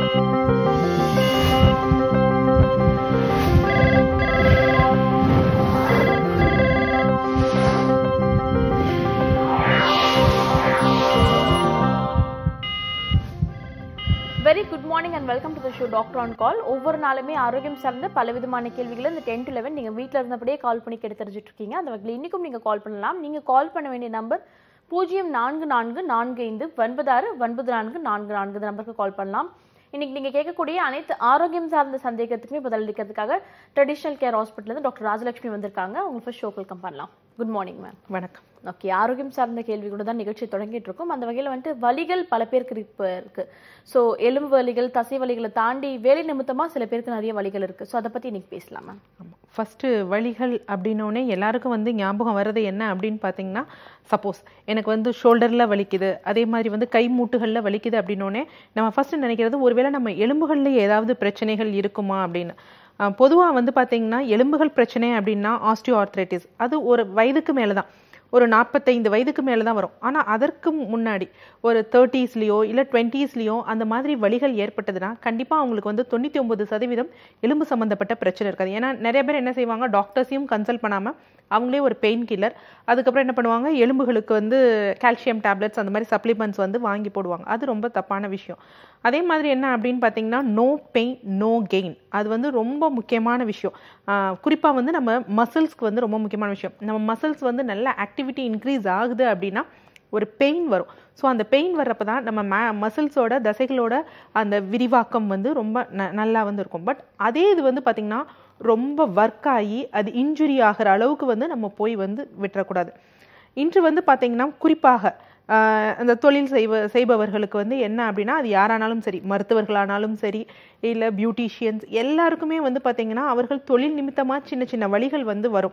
Very good morning and welcome to the show doctor on call ஒவ்வொரு நாளுமே ஆரோக்கியம் சார்ந்த பல விதமான கேள்விகளை இந்த டென் டு லெவன் நீங்கள் வீட்டில் இருந்தபடியே கால் பண்ணி கேட்டு தெரிஞ்சுட்டு இருக்கீங்க அந்த வகையில் இன்றைக்கும் நீங்கள் கால் பண்ணலாம் நீங்கள் கால் பண்ண வேண்டிய நம்பர் பூஜ்ஜியம் நான்கு நான்கு நான்கு ஐந்து ஒன்பது ஆறு ஒன்பது நான்கு நான்கு நான்கு இந்த நம்பருக்கு கால் பண்ணலாம் இன்னைக்கு நீங்கள் கேட்கக்கூடிய அனைத்து ஆரோக்கியம் சார்ந்த சந்தேகத்துக்குமே பதிலளிக்கிறதுக்காக traditional care hospital doctor Rajalakshmi வந்திருக்காங்க அவங்க ஃபர்ஸ்ட் ஷோ வெல்கம் பண்ணலாம் குட் மார்னிங் மேம் வணக்கம் ஓகே ஆரோக்கியம் சார்ந்த கேள்வி கூட தான் நிகழ்ச்சி தொடங்கிட்டு இருக்கோம் அந்த வகையில் வந்துட்டு வலிகள் பல பேருக்கு இப்போ இருக்கு ஸோ எலும்பு வலிகள் தசை வலிகளை தாண்டி வேலை நிமித்தமா சில பேருக்கு நிறைய வலிகள் இருக்கு ஸோ அதை பத்தி இன்னைக்கு பேசலாம் மேம் ஆமாம் ஃபஸ்ட்டு வலிகள் அப்படின்னோடனே எல்லாருக்கும் வந்து ஞாபகம் வர்றது என்ன அப்படின்னு பார்த்தீங்கன்னா சப்போஸ் எனக்கு வந்து ஷோல்டரில் வலிக்குது அதே மாதிரி வந்து கை மூட்டுகளில் வலிக்குது அப்படின்னோடனே நம்ம ஃபஸ்ட்டு நினைக்கிறது ஒருவேளை நம்ம எலும்புகளில் ஏதாவது பிரச்சனைகள் இருக்குமா அப்படின்னு பொதுவாக வந்து பார்த்தீங்கன்னா எலும்புகள் பிரச்சனை அப்படின்னா ஆஸ்டியோ ஆர்த்ரைட்டிஸ் அது ஒரு வயதுக்கு மேலே தான் ஒரு நாற்பத்தைந்து வயதுக்கு மேலே தான் வரும் ஆனால் அதற்கு முன்னாடி ஒரு தேர்ட்டீஸ்லேயோ இல்லை டுவெண்ட்டீஸ்லேயோ அந்த மாதிரி வலிகள் ஏற்பட்டதுன்னா கண்டிப்பாக அவங்களுக்கு வந்து தொண்ணூற்றி ஒம்பது சதவீதம் எலும்பு சம்மந்தப்பட்ட பிரச்சனை இருக்காது ஏன்னா நிறைய பேர் என்ன செய்வாங்க டாக்டர்ஸையும் கன்சல்ட் பண்ணாமல் அவங்களே ஒரு பெயின் கில்லர் அதுக்கப்புறம் என்ன பண்ணுவாங்க எலும்புகளுக்கு வந்து கால்சியம் டேப்லெட்ஸ் அந்த மாதிரி சப்ளிமெண்ட்ஸ் வந்து வாங்கி போடுவாங்க அது ரொம்ப தப்பான விஷயம் அதே மாதிரி என்ன அப்படின்னு பார்த்தீங்கன்னா நோ பெயின் நோ கெயின் அது வந்து ரொம்ப முக்கியமான விஷயம் குறிப்பாக வந்து நம்ம மசில்ஸ்க்கு வந்து ரொம்ப முக்கியமான விஷயம் நம்ம மசில்ஸ் வந்து நல்ல ஆக்டிவிட்டி இன்க்ரீஸ் ஆகுது அப்படின்னா ஒரு பெயின் வரும் ஸோ அந்த பெயின் வர்றப்ப தான் நம்ம மே மசில்ஸோட தசைகளோட அந்த விரிவாக்கம் வந்து ரொம்ப ந நல்லா வந்து இருக்கும் பட் அதே இது வந்து பார்த்திங்கன்னா ரொம்ப ஒர்க் ஆகி அது இன்ஜுரி ஆகிற அளவுக்கு வந்து நம்ம போய் வந்து விட்டுறக்கூடாது இன்று வந்து பார்த்திங்கன்னா குறிப்பாக அந்த தொழில் செய்வ செய்பவர்களுக்கு வந்து என்ன அப்படின்னா அது யாரானாலும் சரி மருத்துவர்களானாலும் சரி இல்லை பியூட்டிஷியன்ஸ் எல்லாருக்குமே வந்து பார்த்திங்கன்னா அவர்கள் தொழில் நிமித்தமாக சின்ன சின்ன வழிகள் வந்து வரும்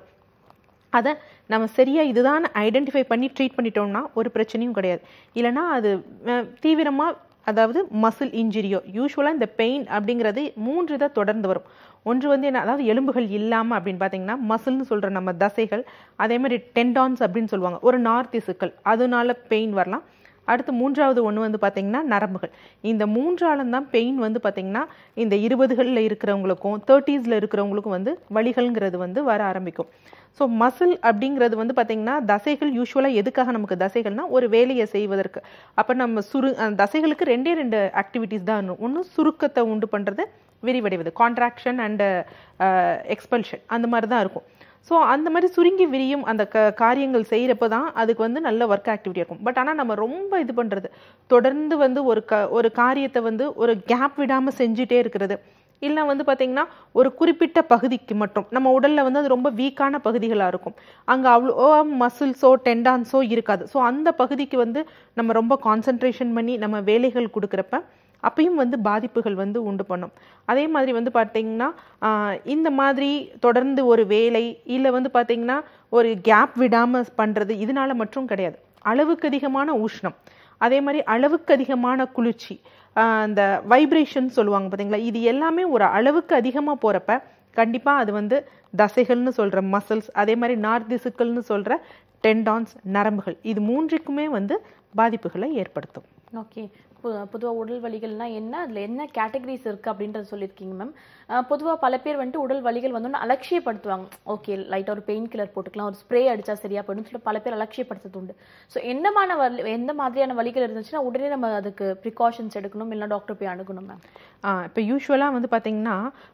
அதை நம்ம சரியாக இதுதான் ஐடென்டிஃபை பண்ணி ட்ரீட் பண்ணிட்டோம்னா ஒரு பிரச்சனையும் கிடையாது இல்லைனா அது தீவிரமாக அதாவது மசில் இன்ஜுரியோ யூஸ்வலாக இந்த பெயின் அப்படிங்கிறது மூன்று இதை தொடர்ந்து வரும் ஒன்று வந்து என்ன அதாவது எலும்புகள் இல்லாமல் அப்படின்னு பார்த்தீங்கன்னா மசில்னு சொல்கிற நம்ம தசைகள் அதே மாதிரி டெண்டான்ஸ் அப்படின்னு சொல்லுவாங்க ஒரு நார் திசுக்கள் அதனால பெயின் வரலாம் அடுத்து மூன்றாவது ஒன்று வந்து பார்த்திங்கன்னா நரம்புகள் இந்த மூன்றாலும் தான் பெயின் வந்து பார்த்திங்கன்னா இந்த இருபதுகளில் இருக்கிறவங்களுக்கும் தேர்ட்டீஸில் இருக்கிறவங்களுக்கும் வந்து வலிகள்ங்கிறது வந்து வர ஆரம்பிக்கும் ஸோ மசில் அப்படிங்கிறது வந்து பார்த்திங்கன்னா தசைகள் யூஸ்வலாக எதுக்காக நமக்கு தசைகள்னா ஒரு வேலையை செய்வதற்கு அப்போ நம்ம சுரு தசைகளுக்கு ரெண்டே ரெண்டு ஆக்டிவிட்டீஸ் தான் ஒன்று சுருக்கத்தை உண்டு பண்ணுறது விரிவடைவது கான்ட்ராக்ஷன் அண்டு எக்ஸ்பல்ஷன் அந்த மாதிரி தான் இருக்கும் ஸோ அந்த மாதிரி சுருங்கி விரியும் அந்த க காரியங்கள் செய்கிறப்ப தான் அதுக்கு வந்து நல்ல ஒர்க் ஆக்டிவிட்டி இருக்கும் பட் ஆனால் நம்ம ரொம்ப இது பண்ணுறது தொடர்ந்து வந்து ஒரு க ஒரு காரியத்தை வந்து ஒரு கேப் விடாமல் செஞ்சுட்டே இருக்கிறது இல்லை வந்து பார்த்திங்கன்னா ஒரு குறிப்பிட்ட பகுதிக்கு மட்டும் நம்ம உடலில் வந்து அது ரொம்ப வீக்கான பகுதிகளாக இருக்கும் அங்கே அவ்வளோ மசில்ஸோ டெண்டான்ஸோ இருக்காது ஸோ அந்த பகுதிக்கு வந்து நம்ம ரொம்ப கான்சன்ட்ரேஷன் பண்ணி நம்ம வேலைகள் கொடுக்குறப்ப அப்பயும் வந்து பாதிப்புகள் வந்து உண்டு பண்ணும் அதே மாதிரி வந்து பார்த்திங்கன்னா இந்த மாதிரி தொடர்ந்து ஒரு வேலை இல்லை வந்து பார்த்திங்கன்னா ஒரு கேப் விடாமல் பண்ணுறது இதனால மட்டும் கிடையாது அளவுக்கு அதிகமான உஷ்ணம் அதே மாதிரி அளவுக்கு அதிகமான குளிர்ச்சி அந்த வைப்ரேஷன் சொல்லுவாங்க பார்த்தீங்களா இது எல்லாமே ஒரு அளவுக்கு அதிகமாக போகிறப்ப கண்டிப்பாக அது வந்து தசைகள்னு சொல்கிற மசில்ஸ் அதே மாதிரி நார் திசுக்கள்னு சொல்கிற டெண்டான்ஸ் நரம்புகள் இது மூன்றுக்குமே வந்து பாதிப்புகளை ஏற்படுத்தும் ஓகே பொதுவாக உடல் வலிகள்னா என்ன அதில் என்ன கேட்டகரிஸ் இருக்குது அப்படின்றத சொல்லியிருக்கீங்க மேம் பொதுவாக பல பேர் வந்துட்டு உடல் வலிகள் வந்தோன்னு அலட்சியப்படுத்துவாங்க ஓகே லைட்டாக ஒரு பெயின் கில்லர் போட்டுக்கலாம் ஒரு ஸ்ப்ரே அடித்தா சரியா போயிடும் சொல்லி பல பேர் அலட்சியப்படுத்துறது உண்டு ஸோ எந்தமான வலி எந்த மாதிரியான வலிகள் இருந்துச்சுன்னா உடனே நம்ம அதுக்கு ப்ரிகாஷன்ஸ் எடுக்கணும் இல்லை டாக்டர் போய் அணுகணும் மேம் இப்போ யூஸ்வலாக வந்து பார்த்திங்கன்னா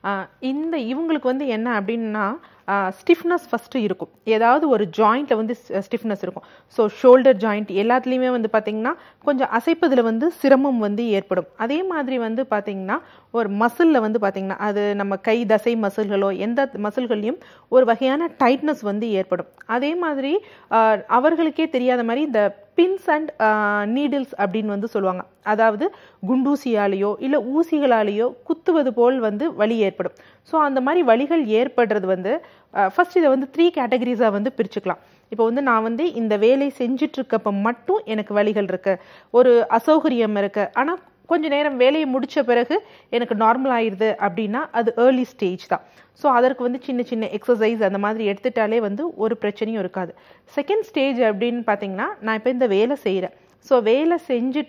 இந்த இவங்களுக்கு வந்து என்ன அப்படின்னா ஸ்டிஃப்னஸ் ஃபஸ்ட்டு இருக்கும் ஏதாவது ஒரு ஜாயிண்ட்டில் வந்து ஸ்டிஃப்னஸ் இருக்கும் ஸோ ஷோல்டர் ஜாயிண்ட் எல்லாத்துலேயுமே வந்து பார்த்திங்கன்னா கொஞ்சம் அசைப்பதில் வந்து சிரமம் வந்து ஏற்படும் அதே மாதிரி வந்து பார்த்திங்கன்னா ஒரு மசிலில் வந்து பார்த்திங்கன்னா அது நம்ம கை தசை மசில்களோ எந்த மசில்கள்லையும் ஒரு வகையான டைட்னஸ் வந்து ஏற்படும் அதே மாதிரி அவர்களுக்கே தெரியாத மாதிரி இந்த பின்ஸ் அண்ட் நீடில்ஸ் அப்படின்னு வந்து சொல்லுவாங்க அதாவது குண்டூசியாலேயோ இல்லை ஊசிகளாலேயோ குத்துவது போல் வந்து வலி ஏற்படும் ஸோ அந்த மாதிரி வலிகள் ஏற்படுறது வந்து ஃபர்ஸ்ட் இதை வந்து த்ரீ கேட்டகரிஸாக வந்து பிரிச்சுக்கலாம் இப்போ வந்து நான் வந்து இந்த வேலை செஞ்சுட்டு இருக்கப்ப மட்டும் எனக்கு வலிகள் இருக்கு ஒரு அசௌகரியம் இருக்கு ஆனால் கொஞ்ச நேரம் வேலையை முடிச்ச பிறகு எனக்கு நார்மல் ஆயிடுது அப்படின்னா அது ஏர்லி ஸ்டேஜ் தான் ஸோ அதற்கு வந்து சின்ன சின்ன எக்ஸசைஸ் அந்த மாதிரி எடுத்துட்டாலே வந்து ஒரு பிரச்சனையும் இருக்காது செகண்ட் ஸ்டேஜ் அப்படின்னு பார்த்தீங்கன்னா நான் இப்போ இந்த வேலை செய்கிறேன் ஸோ வேலை செஞ்சுட்டு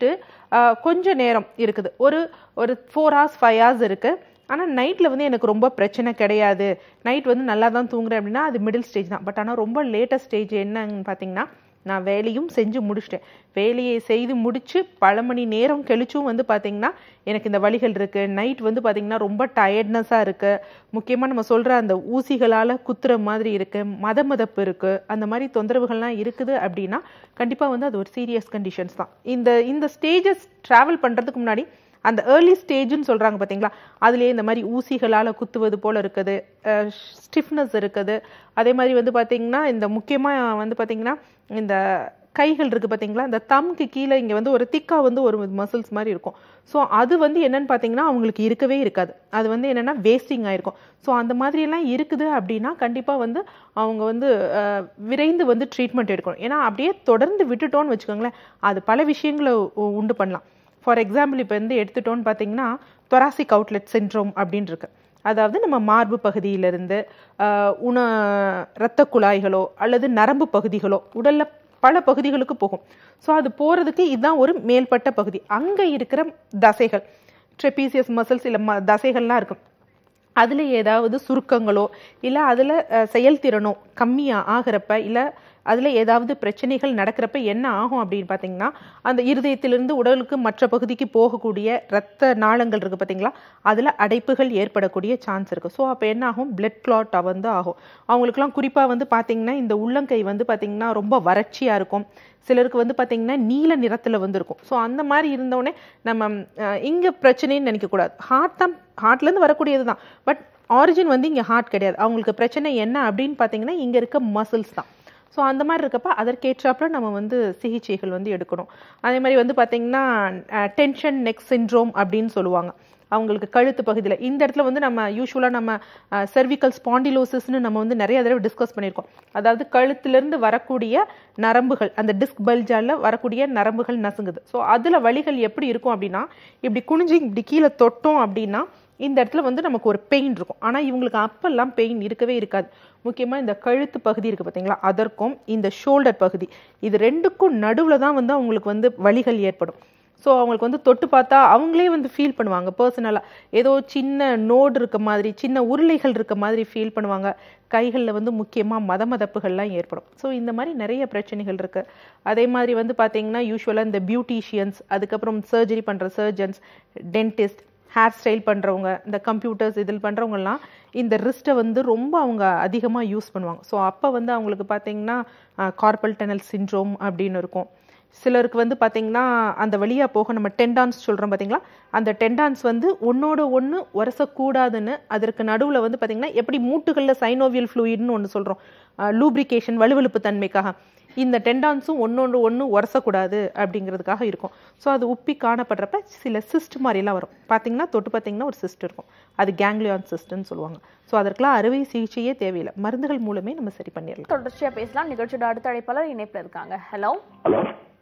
ஆஹ், கொஞ்ச நேரம் இருக்குது ஒரு ஒரு ஃபோர் ஹவர்ஸ் ஃபைவ் ஹவர்ஸ் இருக்குது ஆனால் நைட்டில் வந்து எனக்கு ரொம்ப பிரச்சனை கிடையாது நைட் வந்து நல்லா தான் தூங்குறேன் அப்படின்னா அது மிடில் ஸ்டேஜ் தான் பட் ஆனால் ரொம்ப லேட்டஸ்ட் ஸ்டேஜ் என்னன்னு பார்த்தீங்கன்னா நான் வேலையும் செஞ்சு முடிச்சிட்டேன் வேலையை செய்து முடிச்சு பல மணி நேரம் கழிச்சும் வந்து பார்த்தீங்கன்னா எனக்கு இந்த வலிகள் இருக்கு நைட் வந்து பார்த்தீங்கன்னா ரொம்ப டயர்ட்னஸாக இருக்கு முக்கியமாக நம்ம சொல்ற அந்த ஊசிகளால் குத்துற மாதிரி இருக்கு மத மதப்பு இருக்கு அந்த மாதிரி தொந்தரவுகள்லாம் இருக்குது அப்படின்னா கண்டிப்பாக வந்து அது ஒரு சீரியஸ் கண்டிஷன்ஸ் தான் இந்த இந்த ஸ்டேஜஸ் ட்ராவல் பண்ணுறதுக்கு முன்னாடி அந்த ஏர்லி ஸ்டேஜ்னு சொல்றாங்க பாத்தீங்களா அதுலயே இந்த மாதிரி ஊசிகளால குத்துவது போல இருக்குது ஸ்டிஃப்னஸ் இருக்குது அதே மாதிரி வந்து பாத்தீங்கன்னா இந்த முக்கியமா வந்து பாத்தீங்கன்னா இந்த கைகள் இருக்கு பாத்தீங்களா இந்த தம்க்கு கீழே இங்க வந்து ஒரு திக்கா வந்து ஒரு மசில்ஸ் மாதிரி இருக்கும் ஸோ அது வந்து என்னன்னு பாத்தீங்கன்னா அவங்களுக்கு இருக்கவே இருக்காது அது வந்து என்னன்னா வேஸ்டிங் ஆயிருக்கும் ஸோ அந்த மாதிரி எல்லாம் இருக்குது அப்படின்னா கண்டிப்பா வந்து அவங்க வந்து அஹ், விரைந்து வந்து ட்ரீட்மெண்ட் எடுக்கணும் ஏன்னா அப்படியே தொடர்ந்து விட்டுட்டோம்னு வச்சுக்கோங்களேன் அது பல விஷயங்களை உ- உண்டு பண்ணலாம் ஃபார் எக்ஸாம்பிள் இப்போ வந்து எடுத்துட்டோம்னு பார்த்தீங்கன்னா தொராசிக் அவுட்லெட் சின்ட்ரோம் அப்படின்னு இருக்கு அதாவது நம்ம மார்பு பகுதியிலிருந்து ஆஹ், உண இரத்த குழாய்களோ அல்லது நரம்பு பகுதிகளோ உடல்ல பல பகுதிகளுக்கு போகும் ஸோ அது போறதுக்கு இதுதான் ஒரு மேல்பட்ட பகுதி அங்க இருக்கிற தசைகள் ட்ரெபீசியஸ் மசில்ஸ் இல்லை ம தசைகள்லாம் இருக்கும் அதில் ஏதாவது சுருக்கங்களோ இல்லை அதில் செயல்திறனோ கம்மியாக ஆகிறப்ப இல்லை அதில் ஏதாவது பிரச்சனைகள் நடக்கிறப்ப என்ன ஆகும் அப்படின்னு பார்த்தீங்கன்னா அந்த இருதயத்திலிருந்து உடலுக்கு மற்ற பகுதிக்கு போகக்கூடிய இரத்த நாளங்கள் இருக்குது பார்த்தீங்களா அதில் அடைப்புகள் ஏற்படக்கூடிய சான்ஸ் இருக்குது ஸோ அப்போ என்ன ஆகும் பிளட் கிளாட் வந்து ஆகும் அவங்களுக்குலாம் குறிப்பாக வந்து பார்த்தீங்கன்னா இந்த உள்ளங்கை வந்து பார்த்தீங்கன்னா ரொம்ப வறட்சியாக இருக்கும் சிலருக்கு வந்து பார்த்தீங்கன்னா நீல நிறத்தில் வந்து இருக்கும் ஸோ அந்த மாதிரி இருந்தோடனே நம்ம அஹ், இங்க பிரச்சனைன்னு நினைக்கக்கூடாது ஹார்ட் தான் ஹார்ட்லேருந்து வரக்கூடியது தான் பட் ஆரிஜின் வந்து இங்கே ஹார்ட் கிடையாது அவங்களுக்கு பிரச்சனை என்ன அப்படின்னு பார்த்தீங்கன்னா இங்கே இருக்க மசில்ஸ் தான் ஸோ அந்த மாதிரி இருக்கப்ப அதற்கேற்றாப்புல நம்ம வந்து சிகிச்சைகள் வந்து எடுக்கணும் அதே மாதிரி வந்து பார்த்தீங்கன்னா டென்ஷன் நெக் சிண்ட்ரோம் அப்படின்னு சொல்லுவாங்க அவங்களுக்கு கழுத்து பகுதியில் இந்த இடத்துல வந்து நம்ம யூஸ்வலாக நம்ம செர்விக்கல் ஸ்பாண்டிலோசிஸ்னு நம்ம வந்து நிறைய தடவை டிஸ்கஸ் பண்ணியிருக்கோம் அதாவது கழுத்திலிருந்து வரக்கூடிய நரம்புகள் அந்த டிஸ்க் பல்ஜால வரக்கூடிய நரம்புகள் நசுங்குது ஸோ அதில் வலிகள் எப்படி இருக்கும் அப்படின்னா இப்படி குனிஞ்சு இப்படி கீழே தொட்டோம் அப்படின்னா இந்த இடத்துல வந்து நமக்கு ஒரு பெயின் இருக்கும் ஆனால் இவங்களுக்கு அப்பெல்லாம் பெயின் இருக்கவே இருக்காது முக்கியமாக இந்த கழுத்து பகுதி இருக்குது பார்த்தீங்களா அதற்கும் இந்த ஷோல்டர் பகுதி இது ரெண்டுக்கும் நடுவில் தான் வந்து அவங்களுக்கு வந்து வலிகள் ஏற்படும் ஸோ அவங்களுக்கு வந்து தொட்டு பார்த்தா அவங்களே வந்து ஃபீல் பண்ணுவாங்க பர்சனலாக ஏதோ சின்ன நோடு இருக்க மாதிரி சின்ன உருளைகள் இருக்க மாதிரி ஃபீல் பண்ணுவாங்க கைகளில் வந்து முக்கியமாக மதமதப்புகள்லாம் ஏற்படும் ஸோ இந்த மாதிரி நிறைய பிரச்சனைகள் இருக்குது அதே மாதிரி வந்து பார்த்தீங்கன்னா யூஸ்வலாக இந்த பியூட்டிஷியன்ஸ் அதுக்கப்புறம் சர்ஜரி பண்ணுற சர்ஜன்ஸ் டென்டிஸ்ட் ஹேர் ஸ்டைல் பண்ணுறவங்க இந்த கம்ப்யூட்டர்ஸ் இதில் பண்ணுறவங்கலாம் இந்த ரிஸ்ட்டை வந்து ரொம்ப அவங்க அதிகமாக யூஸ் பண்ணுவாங்க ஸோ அப்போ வந்து அவங்களுக்கு பார்த்தீங்கன்னா கார்பல் டனல் சிண்ட்ரோம் அப்படின்னு இருக்கும் சிலருக்கு வந்து பார்த்தீங்கன்னா அந்த வழியாக போக நம்ம டெண்டான்ஸ் சொல்கிறோம் பார்த்தீங்களா அந்த டெண்டான்ஸ் வந்து ஒன்னோட ஒன்று உரசக்கூடாதுன்னு அதற்கு நடுவில் வந்து பார்த்தீங்கன்னா எப்படி மூட்டுகளில் சைனோவியல் ஃப்ளூயிட்னு ஒன்று சொல்கிறோம் லூப்ரிகேஷன் வலுவழுப்பு தன்மைக்காக இந்த டெண்டான்ஸும் ஒன்னொன்று ஒன்று உரசக்கூடாது அப்படிங்கிறதுக்காக இருக்கும் ஸோ அது உப்பி காணப்படுறப்ப சில சிஸ்ட் மாதிரிலாம் வரும் பார்த்தீங்கன்னா தொட்டு பார்த்தீங்கன்னா ஒரு சிஸ்ட் இருக்கும் அது கேங்லியான் சிஸ்ட்னு சொல்லுவாங்க ஸோ அதற்கெல்லாம் அறுவை சிகிச்சையே தேவையில்லை மருந்துகள் மூலமே நம்ம சரி பண்ணிடலாம் தொடர்ச்சியா பேசலாம் நிகழ்ச்சியோட அடுத்த அழைப்பாளர் இணைப்புல இருக்காங்க ஹலோ ஹலோ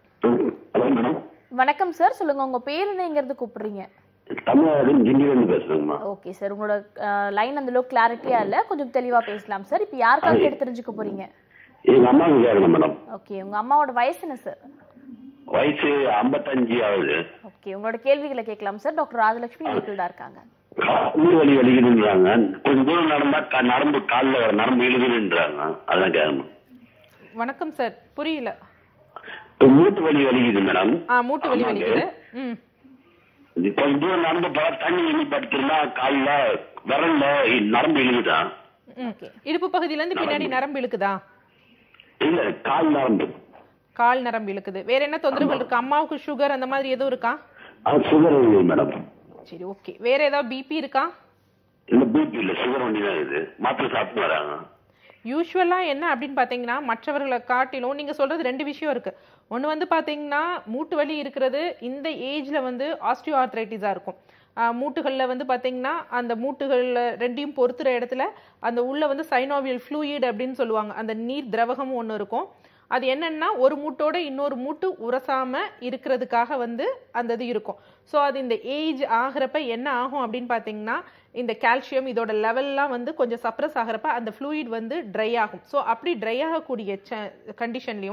ஹலோ மேடம் வணக்கம் சார் சொல்லுங்க உங்க பேர் என்ன எங்க இருந்து கூப்பிடுறீங்க தமிழ்நாடு ஜிண்டிலேருந்து பேசுறேங்கம்மா ஓகே சார் உங்களோட லைன் அந்த அளவுக்கு கிளாரிட்டியா இல்ல கொஞ்சம் தெளிவா பேசலாம் சார் இப்போ யாருக்காக கேட்டு தெரிஞ்சுக்க போறீங்க எங்க அம்மாவுக்கு கேட்கணும் மேடம் ஓகே உங்க அம்மாவோட வயசு என்ன சார் வயசு ஐம்பத்தஞ்சு ஆகுது ஓகே உங்களோட கேள்விகளை கேட்கலாம் சார் டாக்டர் ராஜலட்சுமி இணைப்பில் இருக்காங்க கால் வலி வலிக்குதுன்றாங்க கொஞ்ச தூரம் நடந்தா க- நரம்பு காலில் வர நரம்பு இழுகுதுன்றாங்க அதான் கேட்கணும் வணக்கம் சார் புரியல இப்ப மூட்டு வலி வலிக்குது மேடம் ஆ மூட்டு வலி ஆமாங்க. வலிக்குது ம் இது கொஞ்ச தூரம் நடந்து போல தண்ணி எண்ணி படுத்துருந்தா காலில் விரல்ல நரம்பு இழுகுதான் ம் இடுப்பு பகுதியிலேருந்து பின்னாடி நரம்பு இழுக்குதா இல்ல கால் நரம்பு கால் நரம்பு இழுக்குது வேற என்ன தொந்தரவுகள் இருக்கு அம்மாவுக்கு சுகர் அந்த மாதிரி எதுவும் இருக்கா அது சுகர் இருக்குது மேடம் சரி ஓகே வேற ஏதாவது பிபி இருக்கா இல்ல பிபி இல்ல சுகர் ஒண்டி தான் இருக்குது மாத்திரை சாப்பிட்டு வராங்க யூஸ்வலா என்ன அப்படின்னு பாத்தீங்கன்னா மற்றவர்களை காட்டிலும் நீங்க சொல்றது ரெண்டு விஷயம் இருக்கு ஒண்ணு வந்து பாத்தீங்கன்னா மூட்டு வலி இருக்கிறது இந்த ஏஜ்ல வந்து ஆஸ்டியோ ஆர்த்ரைட்டிஸா இருக்கும் ஆஹ் மூட்டுகள்ல வந்து பாத்தீங்கன்னா அந்த மூட்டுகள்ல ரெண்டையும் பொறுத்துற இடத்துல அந்த உள்ள வந்து சைனோவியல் ஃப்ளூயிட் அப்படின்னு சொல்லுவாங்க அந்த நீர் திரவகம் ஒன்று இருக்கும் அது என்னன்னா ஒரு மூட்டோட இன்னொரு மூட்டு உரசாம இருக்கிறதுக்காக வந்து அந்த இது இருக்கும் ஸோ அது இந்த ஏஜ் ஆகிறப்ப என்ன ஆகும் அப்படின்னு பார்த்தீங்கன்னா இந்த கால்சியம் இதோட லெவல்லாம் வந்து கொஞ்சம் சப்ரஸ் ஆகிறப்ப அந்த ஃப்ளூயிட் வந்து ட்ரை ஆகும் ஸோ அப்படி ட்ரை ஆகக்கூடிய கண்டிஷன்லையும்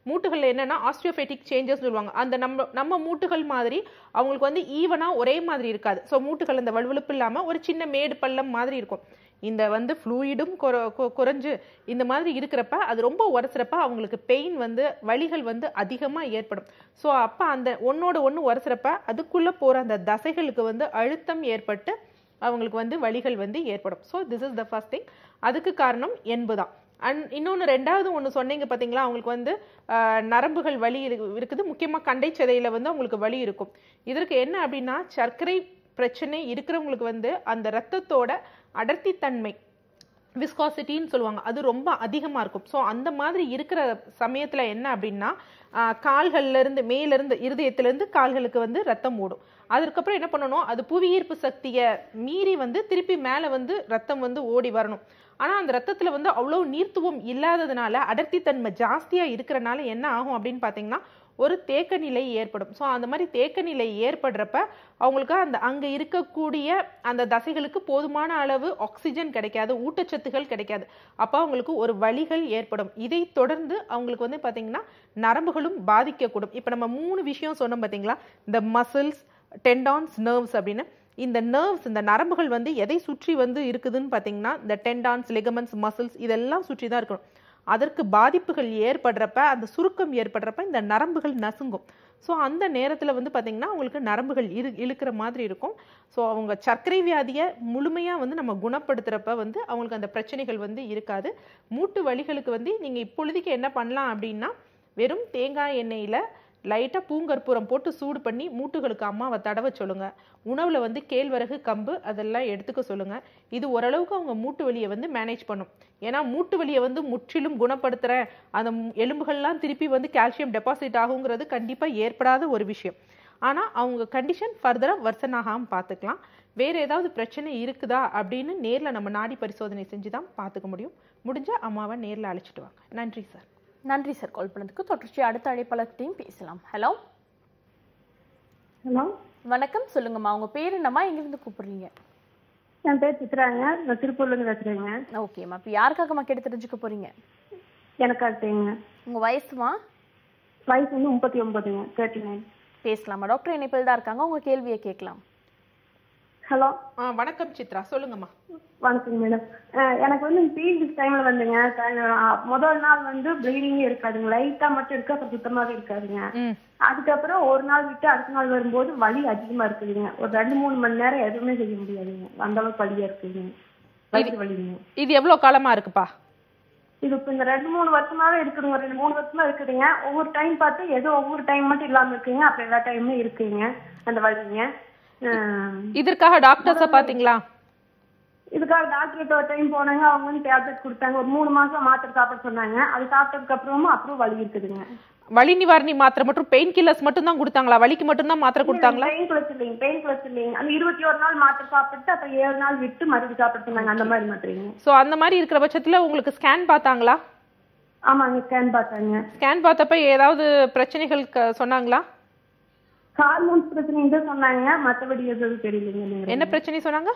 மூட்டுகள் என்னன்னா ஆஸ்டியோபேட்டிக் சேஞ்சஸ் சொல்லுவாங்க அந்த நம்ம நம்ம மூட்டுகள் மாதிரி அவங்களுக்கு வந்து ஈவனா ஒரே மாதிரி இருக்காது ஸோ மூட்டுகள் அந்த வலுவழுப்பு இல்லாம ஒரு சின்ன மேடு பள்ளம் மாதிரி இருக்கும் இந்த வந்து ஃப்ளூயிடும் குறைஞ்சு இந்த மாதிரி இருக்கிறப்ப அது ரொம்ப உரசுறப்ப அவங்களுக்கு பெயின் வந்து வலிகள் வந்து அதிகமா ஏற்படும் ஸோ அப்ப அந்த ஒன்னோட ஒன்று உரசுறப்ப அதுக்குள்ள போற அந்த தசைகளுக்கு வந்து அழுத்தம் ஏற்பட்டு அவங்களுக்கு வந்து வலிகள் வந்து ஏற்படும் so this is the first thing அதுக்கு காரணம் எண்பு தான் அண்ட் இன்னொன்று ரெண்டாவது ஒன்று சொன்னீங்க பார்த்தீங்களா அவங்களுக்கு வந்து ஆஹ், நரம்புகள் வலி இருக்கு- இருக்குது முக்கியமாக கண்டைச்சதையில் வந்து அவங்களுக்கு வலி இருக்கும் இதற்கு என்ன அப்படின்னா சர்க்கரை பிரச்சனை இருக்கிறவங்களுக்கு வந்து அந்த ரத்தத்தோட அடர்த்தித்தன்மை விஸ்காசிட்டின்னு சொல்லுவாங்க அது ரொம்ப அதிகமாக இருக்கும் ஸோ அந்த மாதிரி இருக்கிற சமயத்தில் என்ன அப்படின்னா ஆஹ், கால்கள்ல இருந்து மேல இருந்து இருதயத்திலேருந்து கால்களுக்கு வந்து ரத்தம் ஓடும் அதுக்கப்புறம் என்ன பண்ணணும் அது புவியீர்ப்பு சக்தியை மீறி வந்து திருப்பி மேலே வந்து ரத்தம் வந்து ஓடி வரணும் ஆனால் அந்த ரத்தத்தில் வந்து அவ்வளோ நீர்த்துவம் இல்லாததுனால அடர்த்தித்தன்மை ஜாஸ்தியாக இருக்கிறனால என்ன ஆகும் அப்படின்னு பார்த்தீங்கன்னா ஒரு தேக்க நிலை ஏற்படும் ஸோ அந்த மாதிரி தேக்க நிலை ஏற்படுறப்ப அவங்களுக்கு அந்த அங்கே இருக்கக்கூடிய அந்த தசைகளுக்கு போதுமான அளவு ஆக்சிஜன் கிடைக்காது ஊட்டச்சத்துகள் கிடைக்காது அப்போ அவங்களுக்கு ஒரு வலிகள் ஏற்படும் இதை தொடர்ந்து அவங்களுக்கு வந்து பார்த்தீங்கன்னா நரம்புகளும் பாதிக்கக்கூடும் இப்போ நம்ம மூணு விஷயம் சொன்னோம் பார்த்தீங்களா இந்த மசில்ஸ் டெண்டான்ஸ் நர்வ்ஸ் அப்படின்னு இந்த நர்வ்ஸ் இந்த நரம்புகள் வந்து எதை சுற்றி வந்து இருக்குதுன்னு பார்த்தீங்கன்னா இந்த டெண்டான்ஸ் லெகமெண்ட்ஸ் மசில்ஸ் இதெல்லாம் சுற்றி தான் இருக்கணும் அதற்கு பாதிப்புகள் ஏற்படுறப்ப அந்த சுருக்கம் ஏற்படுறப்ப இந்த நரம்புகள் நசுங்கும் ஸோ அந்த நேரத்தில் வந்து பார்த்தீங்கன்னா அவங்களுக்கு நரம்புகள் இரு இழுக்கிற மாதிரி இருக்கும் ஸோ அவங்க சர்க்கரை வியாதியை முழுமையாக வந்து நம்ம குணப்படுத்துகிறப்ப வந்து அவங்களுக்கு அந்த பிரச்சனைகள் வந்து இருக்காது மூட்டு வலிகளுக்கு வந்து நீங்கள் இப்பொழுதைக்கு என்ன பண்ணலாம் அப்படின்னா வெறும் தேங்காய் எண்ணெயில் லைட்டாக பூங்கற்பூரம் போட்டு சூடு பண்ணி மூட்டுகளுக்கு அம்மாவை தடவ சொல்லுங்க உணவில் வந்து கேழ்வரகு கம்பு அதெல்லாம் எடுத்துக்க சொல்லுங்க இது ஓரளவுக்கு அவங்க மூட்டு வலியை வந்து மேனேஜ் பண்ணும் ஏன்னா மூட்டு வலியை வந்து முற்றிலும் குணப்படுத்துகிறேன் அந்த மு- எலும்புகள்லாம் திருப்பி வந்து கால்சியம் டெபாசிட் ஆகுங்கிறது கண்டிப்பாக ஏற்படாத ஒரு விஷயம் ஆனால் அவங்க கண்டிஷன் ஃபர்தராக வர்சனாகாமல் பார்த்துக்கலாம் வேறு ஏதாவது பிரச்சனை இருக்குதா அப்படின்னு நேரில் நம்ம நாடி பரிசோதனை செஞ்சு தான் பார்த்துக்க முடியும் முடிஞ்சால் அம்மாவை நேரில் அழைச்சிட்டு வாங்க நன்றி சார் நன்றி சார் கால் பண்ணதுக்கு தொடர்ச்சி அடுத்த அழைப்பாளர்கிட்டையும் பேசலாம் ஹலோ ஹலோ வணக்கம் சொல்லுங்கம்மா உங்க பேர் என்னம்மா எங்கிருந்து கூப்பிடுறீங்க என் பேர் சித்ராங்க நான் திருப்பூர்லேருந்து பேசுகிறேங்க ஓகேம்மா இப்போ யாருக்காகம்மா கேட்டு தெரிஞ்சுக்க போறீங்க எனக்கு அடுத்தேங்க உங்க வயசுமா வயசு வந்து முப்பத்தி ஒன்பதுங்க தேர்ட்டி நைன் பேசலாமா டாக்டர் இணைப்பில் தான் இருக்காங்க உங்க கேள்வியை கேட்கலாம் ஹலோ ஆ வணக்கம் சித்ரா சொல்லுங்கம்மா வணக்கம் மேடம் எனக்கு வந்து பீரியட்ஸ் டைமில் வந்துங்க க- முதல் நாள் வந்து ப்ளீடிங்கே இருக்காதுங்க லைட்டாக மட்டும் இருக்கு அப்புறம் சுத்தமாகவே இருக்காதுங்க ம் அதுக்கப்புறம் ஒரு நாள் விட்டு அடுத்த நாள் வரும்போது வலி அதிகமாக இருக்குதுங்க ஒரு ரெண்டு மூணு மணி நேரம் எதுவுமே செய்ய முடியாதுங்க அந்த அளவுக்கு வலியாக இருக்குதுங்க வயிற்று வலிங்க இது எவ்வளோ காலமாக இருக்குப்பா இது இப்போ இந்த ரெண்டு மூணு வருஷமாவே இருக்குதுங்க ரெண்டு மூணு வருஷமா இருக்குதுங்க ஒவ்வொரு டைம் பார்த்து ஏதோ ஒவ்வொரு டைம் மட்டும் இல்லாம இருக்குங்க அப்புறம் எல்லா டைமும் இருக்குங்க அந்த வலிங்க ஆஹ் இதற்காக டாக்டர்ஸை பார்த்தீங்களா இதுக்காக டாக்டர்கிட்ட ஒரு டைம் போனாங்க அவங்க வந்து டேப்லெட் கொடுத்தாங்க ஒரு மூணு மாசம் மாத்திரை சாப்பிட சொன்னாங்க அது சாப்பிட்டதுக்கு அப்புறமும் அப்புறம் வலி இருக்குதுங்க வலி நிவாரணி மாத்திரை மற்றும் பெயின் கில்லர்ஸ் மட்டும் தான் கொடுத்தாங்களா வலிக்கு மட்டும் தான் மாத்திரை கொடுத்தாங்களா பெயின் கிளஸ் இல்லைங்க பெயின் கிளஸ் இல்லைங்க அந்த இருபத்தி ஒரு நாள் மாத்திரை சாப்பிட்டு அப்புறம் ஏழு நாள் விட்டு மறுபடியும் சாப்பிட சொன்னாங்க அந்த மாதிரி மாத்திரைங்க ஸோ அந்த மாதிரி இருக்கிற பட்சத்தில் உங்களுக்கு ஸ்கேன் பார்த்தாங்களா ஆமாங்க ஸ்கேன் பார்த்தாங்க ஸ்கேன் பார்த்தப்ப ஏதாவது பிரச்சனைகள் க- சொன்னாங்களா ஹார்மோன்ஸ் பிரச்சனை தான் சொன்னாங்க மற்றபடி எதுவும் தெரியலைங்க என்ன பிரச்சனை சொன்னாங்க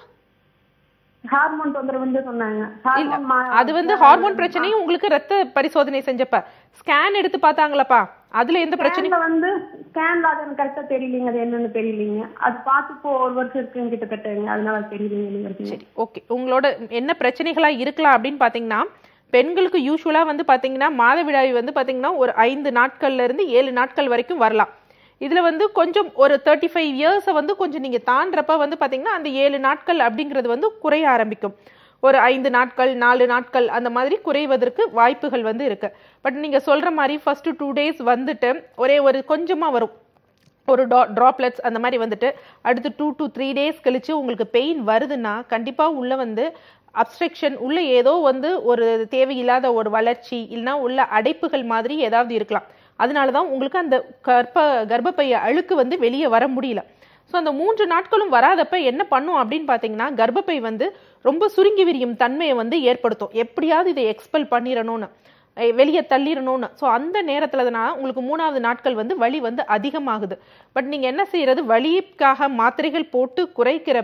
ஹார்மோன் தொந்தரவு சொன்னாங்க ஹார்மோன் மா- அது வந்து ஹார்மோன் பிரச்சனையும் உங்களுக்கு ரத்த பரிசோதனை செஞ்சப்ப ஸ்கேன் எடுத்து பார்த்தாங்களாப்பா அதுல எந்த பிரச்சனை ஸ்கேன்ல வந்து ஸ்கேன்ல அது எனக்கு கரெக்டா தெரியலீங்க அது என்னன்னு தெரியலீங்க அது பார்த்து இப்போ ஒரு வருஷம் இருக்குங்க கிட்டத்தட்டங்க அதனால அது தெரியலீங்க எனக்கு சரி ஓகே உங்களோட என்ன பிரச்சனைகளா இருக்கலாம் அப்படின்னு பாத்தீங்கன்னா பெண்களுக்கு யூஸ்வலா வந்து பாத்தீங்கன்னா மாதவிடாய் வந்து பாத்தீங்கன்னா ஒரு ஐந்து நாட்கள்ல இருந்து ஏழு நாட்கள் வரைக்கும் வரலாம் இதுல வந்து கொஞ்சம் ஒரு தேர்ட்டி ஃபைவ் இயர்ஸை வந்து கொஞ்சம் நீங்க தாண்டறப்ப வந்து பாத்தீங்கன்னா அந்த ஏழு நாட்கள் அப்படிங்கிறது வந்து குறைய ஆரம்பிக்கும் ஒரு ஐந்து நாட்கள் நாலு நாட்கள் அந்த மாதிரி குறைவதற்கு வாய்ப்புகள் வந்து இருக்கு பட் நீங்க சொல்ற மாதிரி ஃபர்ஸ்ட் டூ டேஸ் வந்துட்டு ஒரே ஒரு கொஞ்சமா வரும் ஒரு டா ட்ராப்லெட்ஸ் அந்த மாதிரி வந்துட்டு அடுத்து டூ to த்ரீ டேஸ் கழிச்சு உங்களுக்கு பெயின் வருதுன்னா கண்டிப்பாக உள்ள வந்து அப்ஸ்ட்ரக்ஷன் உள்ள ஏதோ வந்து ஒரு தேவையில்லாத ஒரு வளர்ச்சி இல்லைன்னா உள்ள அடைப்புகள் மாதிரி ஏதாவது இருக்கலாம் அதனால தான் உங்களுக்கு அந்த கர்ப்ப கர்ப்பப்பைய அழுக்கு வந்து வெளியே வர முடியல ஸோ அந்த மூன்று நாட்களும் வராதப்ப என்ன பண்ணும் அப்படின்னு பார்த்தீங்கன்னா கர்ப்பப்பை வந்து ரொம்ப சுருங்கி விரியும் தன்மையை வந்து ஏற்படுத்தும் எப்படியாவது இதை எக்ஸ்பெல் பண்ணிடணும்னு அஹ் வெளியே தள்ளிடணும்னு ஸோ அந்த நேரத்தில் தான் உங்களுக்கு மூணாவது நாட்கள் வந்து வலி வந்து அதிகமாகுது பட் நீங்கள் என்ன செய்யறது வலிக்காக மாத்திரைகள் போட்டு குறைக்கிறப்ப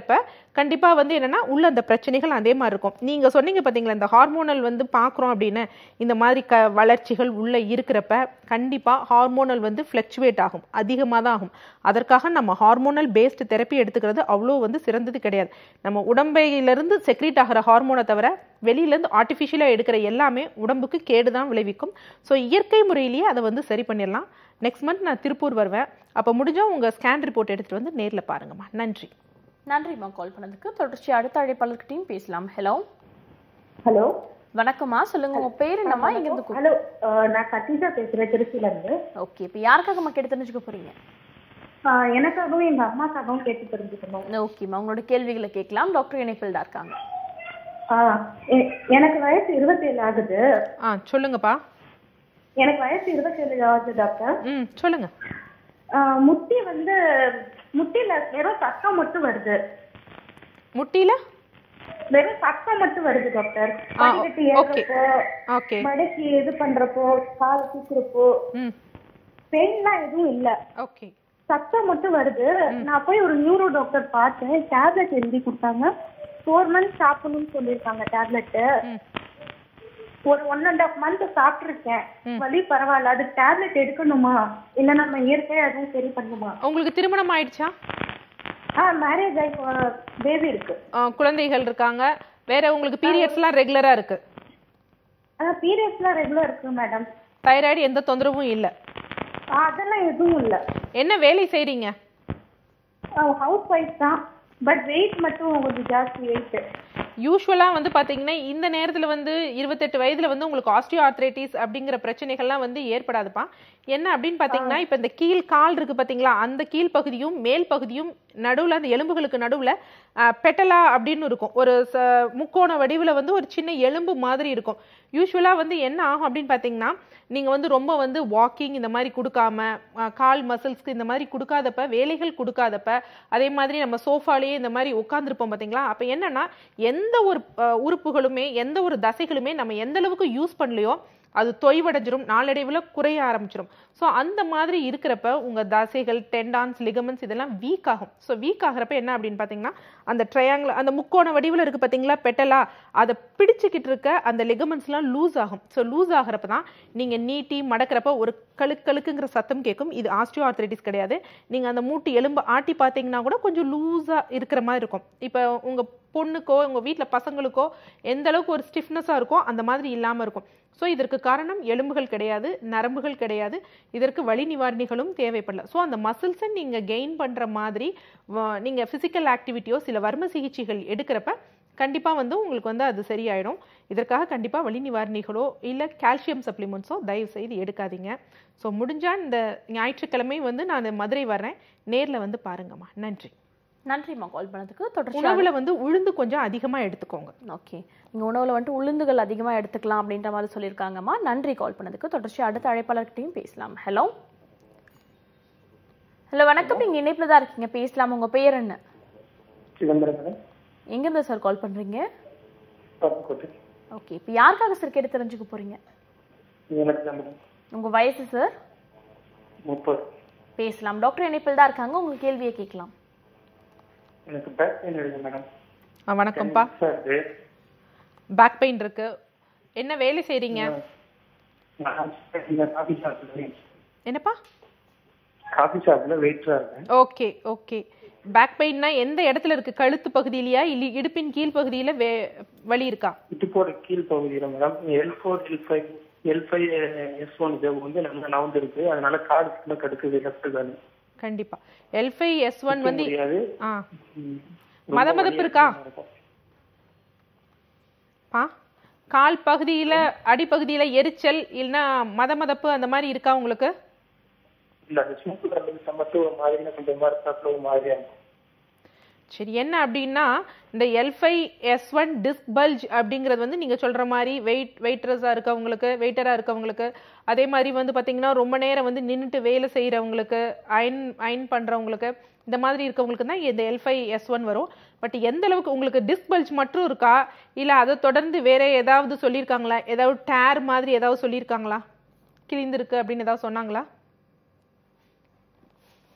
கண்டிப்பாக வந்து என்னன்னா உள்ள அந்த பிரச்சனைகள் அதே மாதிரி இருக்கும் நீங்கள் சொன்னீங்க பார்த்தீங்களா இந்த ஹார்மோனல் வந்து பார்க்குறோம் அப்படின்னு இந்த மாதிரி க வளர்ச்சிகள் உள்ளே இருக்கிறப்ப கண்டிப்பாக ஹார்மோனல் வந்து ஃப்ளக்சுவேட் ஆகும் அதிகமாக தான் ஆகும் அதற்காக நம்ம ஹார்மோனல் பேஸ்டு தெரப்பி எடுத்துக்கிறது அவ்வளோ வந்து சிறந்தது கிடையாது நம்ம உடம்பையிலிருந்து செக்ரீட் ஆகிற ஹார்மோனை தவிர வெளியிலேருந்து ஆர்டிஃபிஷியலாக எடுக்கிற எல்லாமே உடம்புக்கு கேடு தான் விளைவிக்கும் ஸோ இயற்கை முறையிலேயே அதை வந்து சரி பண்ணிடலாம் நெக்ஸ்ட் மந்த் நான் திருப்பூர் வருவேன் அப்போ முடிஞ்சால் உங்கள் ஸ்கேன் ரிப்போர்ட் எடுத்துகிட்டு வந்து நேரில் பாருங்கம்மா நன்றி நன்றிம்மா கால் பண்ணதுக்கு தொடர்ச்சி அடுத்த அழைப்பாளர்கிட்டையும் பேசலாம் ஹலோ ஹலோ வணக்கம்மா சொல்லுங்க உங்க பேர் என்னம்மா இங்க இருந்து கூ- ஹலோ நான் கத்திஜா பேசுறேன் திருச்சியில இருந்து ஓகே இப்போ யாருக்காகம்மா கேட்டு தெரிஞ்சுக்க போறீங்க ஆஹ் எனக்காகவும் எங்க அம்மாக்காகவும் கேட்டு தெரிஞ்சுக்கணும் ஓகேம்மா உங்களோட கேள்விகளை கேட்கலாம் டாக்டர் இணைப்பில் தான் இருக்காங்க ஆஹ் எ- எனக்கு வயசு இருபத்தேழு ஆகுது ஆ சொல்லுங்கப்பா எனக்கு வயசு இருபத்தேழு ஆகுது டாக்டர் ம் சொல்லுங்க ஆஹ் முட்டி வந்து முட்டியில வெறும் சத்தம் மட்டும் வருது முட்டியில வெறும் சத்தம் மட்டும் வருது டாக்டர் ஆ, படிக்கட்டு okay. ஏறுறப்போ ஓகே மடக்கி இது பண்றப்போ காலை தூக்குறப்போ ம் பெயின்லாம் எதுவும் இல்ல ஓகே சத்தம் மட்டும் வருது நான் போய் ஒரு நியூரோ டாக்டர் பார்த்தேன் டேப்லெட் எழுதி கொடுத்தாங்க ஃபோர் மந்த்ஸ் சாப்பிடணும்னு சொல்லியிருக்காங்க டேப்லெட் ம் ஒரு ஒன் அண்ட் ஆஃப் மந்த் சாப்பிட்டுருக்கேன் வலி பரவாயில்ல அது டேப்லெட் எடுக்கணுமா இல்ல நம்ம இயற்கையா எதுவும் சரி பண்ணுமா உங்களுக்கு திருமணம் ஆயிடுச்சா ஆ மேரேஜ் ஆகி பேபி இருக்கு ஆ, குழந்தைகள் இருக்காங்க வேற உங்களுக்கு பீரியட்ஸ்லாம் ரெகுலரா இருக்கு ஆனா பீரியட்ஸ்லாம் ரெகுலர் இருக்கு மேடம் தைராய்டு எந்த தொந்தரவும் இல்லை அதெல்லாம் எதுவும் இல்ல என்ன வேலை செய்றீங்க ஹவுஸ் ஒய்ஃப் தான் பட் வெயிட் மட்டும் கொஞ்சம் ஜாஸ்தி வெயிட் யூஸ்வலாக வந்து பார்த்தீங்கன்னா இந்த நேரத்தில் வந்து இருபத்தெட்டு வயதில் வந்து உங்களுக்கு ஆஸ்டியோ ஆர்த்ரைட்டிஸ் அப்படிங்கிற பிரச்சனைகள்லாம் வந்து ஏற்படாதுப்பா என்ன அப்படின்னு பார்த்தீங்கன்னா இப்போ இந்த கீழ் கால் இருக்கு பார்த்தீங்களா அந்த கீழ் பகுதியும் மேல் பகுதியும் நடுவில் அந்த எலும்புகளுக்கு நடுவில் பெட்டலா அப்படின்னு இருக்கும் ஒரு ச முக்கோண வடிவில் வந்து ஒரு சின்ன எலும்பு மாதிரி இருக்கும் யூஸ்வலாக வந்து என்ன ஆகும் அப்படின்னு பார்த்தீங்கன்னா நீங்கள் வந்து ரொம்ப வந்து வாக்கிங் இந்த மாதிரி கொடுக்காம அஹ், கால் மசில்ஸ்க்கு இந்த மாதிரி கொடுக்காதப்ப வேலைகள் கொடுக்காதப்ப அதே மாதிரி நம்ம சோஃபாலேயே இந்த மாதிரி உட்காந்துருப்போம் பார்த்தீங்களா அப்போ என்னன்னா எந்த ஒரு அஹ், உறுப்புகளுமே எந்த ஒரு தசைகளுமே நம்ம எந்த அளவுக்கு யூஸ் பண்ணலையோ அது தொய்வடைஞ்சிரும் நாளடைவில் குறைய ஆரம்பிச்சிரும் ஸோ அந்த மாதிரி இருக்கிறப்ப உங்கள் தசைகள் டெண்டான்ஸ் லிகமெண்ட்ஸ் இதெல்லாம் வீக் ஆகும் ஸோ வீக் ஆகிறப்ப என்ன அப்படின்னு பார்த்தீங்கன்னா அந்த ட்ரையாங்கிள் அந்த முக்கோண வடிவில் இருக்குது பார்த்தீங்களா பெட்டலா அதை பிடிச்சிக்கிட்டு இருக்க அந்த லிகமெண்ட்ஸ்லாம் லூஸ் ஆகும் ஸோ லூஸ் ஆகிறப்ப தான் நீங்கள் நீட்டி மடக்கிறப்ப ஒரு கழுக்கு கழுக்குங்கிற சத்தம் கேட்கும் இது ஆஸ்டியோ ஆர்த்ரைட்டிஸ் கிடையாது நீங்கள் அந்த மூட்டு எலும்பு ஆட்டி பார்த்தீங்கன்னா கூட கொஞ்சம் லூஸாக இருக்கிற மாதிரி இருக்கும் இப்போ உங்கள் பொண்ணுக்கோ உங்கள் வீட்டில் பசங்களுக்கோ எந்த அளவுக்கு ஒரு ஸ்டிஃப்னஸாக இருக்கோ அந்த மாதிரி இல்லாமல் இருக்கும் ஸோ இதற்கு காரணம் எலும்புகள் கிடையாது நரம்புகள் கிடையாது இதற்கு வலி நிவாரணிகளும் தேவைப்படல ஸோ அந்த மசில்ஸை நீங்கள் கெயின் பண்ணுற மாதிரி வ- நீங்கள் ஃபிசிக்கல் ஆக்டிவிட்டியோ சில வர்ம சிகிச்சைகள் எடுக்கிறப்ப கண்டிப்பாக வந்து உங்களுக்கு வந்து அது சரியாயிடும் இதற்காக கண்டிப்பாக வலி நிவாரணிகளோ இல்லை கால்சியம் சப்ளிமெண்ட்ஸோ தயவு செய்து எடுக்காதீங்க ஸோ முடிஞ்சால் இந்த ஞாயிற்றுக்கிழமை வந்து நான் மதுரை வர்றேன் நேரில் வந்து பாருங்கம்மா நன்றி நன்றிம்மா கால் பண்ணதுக்கு தொடர்ச்சி உணவில் வந்து உளுந்து கொஞ்சம் அதிகமாக எடுத்துக்கோங்க ஓகே நீங்க உணவுல வந்துட்டு உளுந்துகள் அதிகமா எடுத்துக்கலாம் அப்படின்ற மாதிரி சொல்லியிருக்காங்கம்மா நன்றி கால் பண்ணதுக்கு தொடர்ச்சி அடுத்த அழைப்பாளர்கிட்டையும் பேசலாம் ஹலோ ஹலோ வணக்கம் நீங்க இணைப்புல தான் இருக்கீங்க பேசலாம் உங்க பெயர் என்ன சிதம்பரம் மேடம் எங்க இருந்து சார் கால் பண்றீங்க பாப்புக்கோட்டை ஓகே இப்போ யாருக்காக சார் கேட்டு தெரிஞ்சுக்க போறீங்க எனக்கு தான் மேடம் உங்க வயசு சார் முப்பது பேசலாம் டாக்டர் இணைப்பில் தான் இருக்காங்க உங்க கேள்வியை கேட்கலாம் எனக்கு பேக் பெயின் இருக்கு மேடம் ஆ, வணக்கம்ப்பா சார் இது பேக் பெயின் இருக்கு என்ன வேலை செய்றீங்க நான் இந்த காஃபி ஷாப்ல என்னப்பா காஃபி ஷாப்ல வெயிட்டரா இருக்கேன் ஓகே ஓகே பேக் பெயின்னா எந்த இடத்துல இருக்கு கழுத்து பகுதியிலயா இல்ல இடுப்பின் கீழ் பகுதியில வே வலி இருக்கா இட்டுப்போட கீழ் பகுதியில madam L four L five L five S one ஜெவ் வந்து நல்லா நவுந்து இருக்கு அதனால காடு ஃபுல்லாக கடுக்குது லெஃப்ட் கால் கண்டிப்பா எல் ஃபைவ் எஸ் ஒன் வந்து முடியாது ஆ ம். மதமதப்பு இருக்கா இருக்கும். பா கால் பகுதியில அடிப்பகுதியில எரிச்சல் இல்லைன்னா மதமதப்பு அந்த மாதிரி இருக்கா உங்களுக்கு இல்ல அந்த சூப்பு கலந்து மட்டும் ஒரு மாதிரினா கொஞ்சம் மாதிரி சாப்பிட ஒரு மாதிரியா இருக்கும் சரி என்ன அப்படின்னா இந்த L five S one disc bulge அப்படிங்கிறது வந்து நீங்கள் சொல்கிற மாதிரி வெயிட் வெயிட்ரஸாக இருக்கவங்களுக்கு வெயிட்டராக இருக்கவங்களுக்கு அதே மாதிரி வந்து பார்த்தீங்கன்னா ரொம்ப நேரம் வந்து நின்றுட்டு வேலை செய்கிறவங்களுக்கு அயன் அயன் பண்ணுறவங்களுக்கு இந்த மாதிரி இருக்கவங்களுக்கு தான் இந்த எல் ஃபைவ் எஸ் ஒன் வரும் பட் எந்த அளவுக்கு உங்களுக்கு டிஸ்க் பல்ஜ் மட்டும் இருக்கா இல்லை அதை தொடர்ந்து வேற ஏதாவது சொல்லியிருக்காங்களா ஏதாவது டேர் மாதிரி ஏதாவது சொல்லியிருக்காங்களா கிழிந்திருக்கு அப்படின்னு ஏதாவது சொன்னாங்களா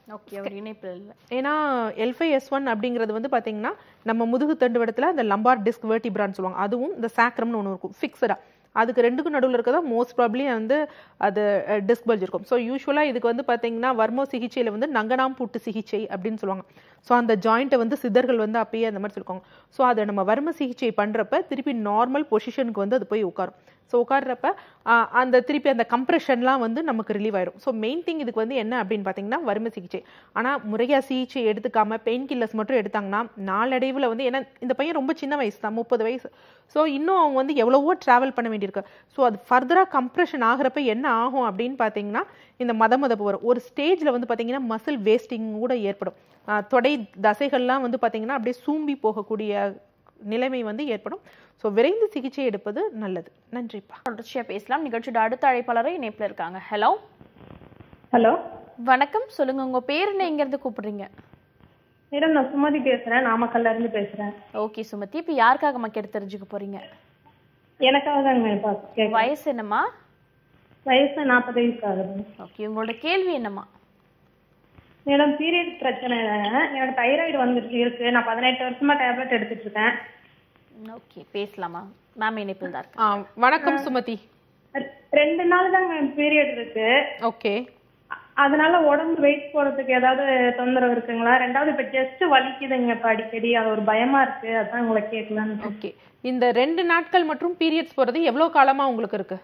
ஓகே ஒரு இணைப்பு இல்லை ஏன்னா எல்ஃபை எஸ் ஒன் அப்படிங்கிறது வந்து பாத்தீங்கன்னா நம்ம முதுகு தண்டுவடத்துல அந்த லம்பார் டிஸ்க் வேர்டிபிரான்னு சொல்லுவாங்க அதுவும் இந்த சாக்ரம்னு ஒன்று இருக்கும் ஃபிக்ஸடா அதுக்கு ரெண்டுக்கும் நடுவில் இருக்கதா மோஸ்ட் ப்ராப்ளி வந்து அது டிஸ்க் பல்ஜ் இருக்கும் ஸோ யூஸ்வலாக இதுக்கு வந்து பார்த்தீங்கன்னா வர்மோ சிகிச்சையில் வந்து நங்கனாம் பூட்டு சிகிச்சை அப்படின்னு சொல்லுவாங்க ஸோ அந்த ஜாயிண்ட்டை வந்து சித்தர்கள் வந்து அப்பயே அந்த மாதிரி சொல்லுவாங்க ஸோ அதை நம்ம வர்ம சிகிச்சை பண்ணுறப்ப திருப்பி நார்மல் பொசிஷனுக்கு வந்து அது போய் உட்காரும் ஸோ உட்கார்றப்ப ஆஹ், அந்த திருப்பி அந்த கம்ப்ரெஷன்லாம் வந்து நமக்கு ரிலீவ் ஆயிரும் ஸோ மெயின் திங் இதுக்கு வந்து என்ன அப்படின்னு பார்த்தீங்கன்னா வறுமை சிகிச்சை ஆனால் முறையாக சிகிச்சை எடுத்துக்காம பெயின் கில்லர்ஸ் மட்டும் எடுத்தாங்கன்னா நாளடைவில் வந்து ஏன்னா இந்த பையன் ரொம்ப சின்ன வயசு தான் முப்பது வயசு ஸோ இன்னும் அவங்க வந்து எவ்வளவோ ட்ராவல் பண்ண வேண்டியிருக்கு ஸோ அது ஃபர்தராக கம்ப்ரெஷன் ஆகிறப்ப என்ன ஆகும் அப்படின்னு பார்த்தீங்கன்னா இந்த மத மதப்பு வரும் ஒரு ஸ்டேஜில் வந்து பார்த்தீங்கன்னா மசில் வேஸ்டிங் கூட ஏற்படும் ஆஹ் தொடை தசைகள்லாம் வந்து பார்த்தீங்கன்னா அப்படியே சூம்பி போகக்கூடிய நிலைமை வந்து ஏற்படும் ஸோ விரைந்து சிகிச்சை எடுப்பது நல்லது நன்றிப்பா தொடர்ச்சியா பேசலாம் நிகழ்ச்சியோட அடுத்த அழைப்பாளரை இணைப்புல இருக்காங்க ஹலோ ஹலோ வணக்கம் சொல்லுங்க உங்க பேர் என்ன எங்க இருந்து கூப்பிடுறீங்க மேடம் நான் சுமதி பேசுறேன் நாமக்கல்ல இருந்து பேசுறேன் ஓகே சுமதி இப்போ யாருக்காக மக்கள் தெரிஞ்சுக்க போறீங்க எனக்காக தாங்க மேடம் பாக்க- கேட்க- வயசு என்னம்மா வயசு நாற்பது வயசு ஆகுது ஓகே உங்களோட கேள்வி என்னம்மா மேடம் பீரியட் பிரச்சனை எனக்கு தைராய்டு வந்துட்டு இருக்கு நான் பதினெட்டு வருஷமா டேப்லெட் எடுத்துட்டு இருக்கேன் ஓகே பேசலாமா மேம் இணைப்பில் தான் இருக்கு ஆ, வணக்கம் சுமதி ரெ- ரெண்டு நாள் தாங்க பீரியட் இருக்கு ஓகே அ- அதனால உடம்பு வெயிட் போடுறதுக்கு ஏதாவது தொந்தரவு இருக்குங்களா ரெண்டாவது இப்ப ஜஸ்ட் வலிக்குதுங்க இப்ப அடிக்கடி அது ஒரு பயமா இருக்கு அதான் உங்களை கேட்கலான்னு ஓகே இந்த ரெண்டு நாட்கள் மற்றும் பீரியட்ஸ் போறது எவ்வளவு காலமா உங்களுக்கு இருக்கு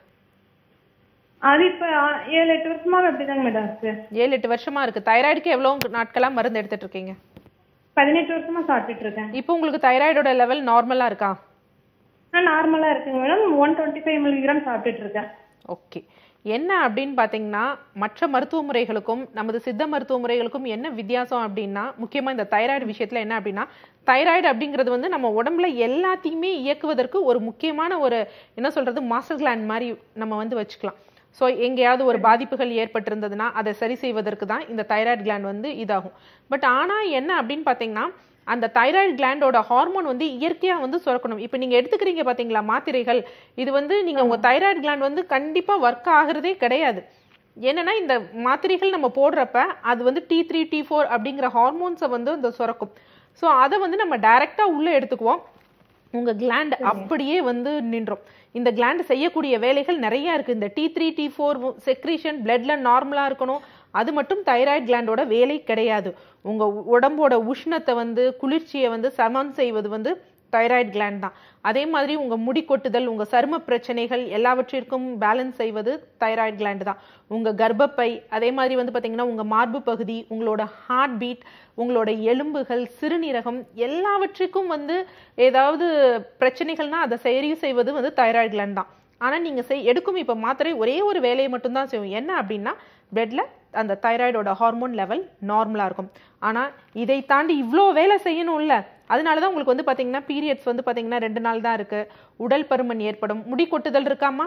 அது இப்ப ஆ, ஏழு எட்டு வருஷமாவே அப்படிதாங்க மேடம் இருக்கு ஏழு எட்டு வருஷமா இருக்கு தைராய்டுக்கு எவ்வளவு நாட்களா மருந்து எடுத்துட்டு இருக்கீங்க பதினெட்டு வருஷமா சாப்பிட்டுட்டு இருக்கேன் இப்போ உங்களுக்கு தைராய்டோட லெவல் நார்மலா இருக்கா நான் நார்மலா இருக்குங்க madam one twenty five milligram சாப்பிட்டுட்டு இருக்கேன் ஓகே என்ன அப்படின்னு பார்த்தீங்கன்னா மற்ற மருத்துவ முறைகளுக்கும் நமது சித்த மருத்துவ முறைகளுக்கும் என்ன வித்தியாசம் அப்படின்னா முக்கியமாக இந்த தைராய்டு விஷயத்தில் என்ன அப்படின்னா தைராய்டு அப்படிங்கிறது வந்து நம்ம உடம்புல எல்லாத்தையுமே இயக்குவதற்கு ஒரு முக்கியமான ஒரு என்ன சொல்றது மாஸ்டர் கிளாண்ட் மாதிரி நம்ம வந்து வச்சுக்கலாம் ஸோ எங்கேயாவது ஒரு பாதிப்புகள் ஏற்பட்டிருந்ததுன்னா அதை சரி செய்வதற்கு தான் இந்த தைராய்டு கிளாண்ட் வந்து இதாகும் பட் ஆனால் என்ன அப்படின்னு பார்த்தீங்கன்னா அந்த தைராய்டு கிளாண்டோட ஹார்மோன் வந்து இயற்கையா வந்து சுரக்கணும் இப்போ நீங்க எடுத்துக்கிறீங்க பாத்தீங்களா மாத்திரைகள் இது வந்து நீங்க உங்க தைராய்டு கிளாண்ட் வந்து கண்டிப்பா ஒர்க் ஆகுறதே கிடையாது என்னன்னா இந்த மாத்திரைகள் நம்ம போடுறப்ப அது வந்து டி த்ரீ டி ஃபோர் அப்படிங்கிற ஹார்மோன்ஸை வந்து இந்த சுரக்கும் ஸோ அதை வந்து நம்ம டைரக்டா உள்ள எடுத்துக்குவோம் உங்க கிளாண்ட் அப்படியே வந்து நின்றோம் இந்த கிளாண்ட் செய்யக்கூடிய வேலைகள் நிறைய இருக்கு இந்த T three T four secretion பிளட்ல நார்மலா இருக்கணும் அது மட்டும் தைராய்டு கிளாண்டோட வேலை கிடையாது உங்க உ- உடம்போட உஷ்ணத்தை வந்து குளிர்ச்சியை வந்து சமன் செய்வது வந்து தைராய்டு கிளாண்ட் தான் அதே மாதிரி உங்க முடி கொட்டுதல் உங்க சரும பிரச்சனைகள் எல்லாவற்றிற்கும் பேலன்ஸ் செய்வது தைராய்டு கிளாண்ட் தான் உங்க கர்ப்பப்பை அதே மாதிரி வந்து பாத்தீங்கன்னா உங்க மார்பு பகுதி உங்களோட ஹார்ட் பீட் உங்களோட எலும்புகள் சிறுநீரகம் எல்லாவற்றுக்கும் வந்து ஏதாவது பிரச்சனைகள்னா அதை சரி செய்வது வந்து தைராய்டு கிளாண்ட் தான் ஆனா நீங்க செய் எடுக்கும் இப்ப மாத்திரை ஒரே ஒரு வேலையை மட்டும் தான் செய்யும் என்ன அப்படின்னா பிளட்ல அந்த தைராய்டோட ஹார்மோன் லெவல் நார்மலா இருக்கும் ஆனா இதை தாண்டி இவ்ளோ வேலை செய்யணும்ல அதனாலதான் உங்களுக்கு வந்து பாத்தீங்கன்னா பீரியட்ஸ் வந்து பாத்தீங்கன்னா ரெண்டு நாள் தான் இருக்கு உடல் பருமன் ஏற்படும் முடி கொட்டுதல் இருக்காமா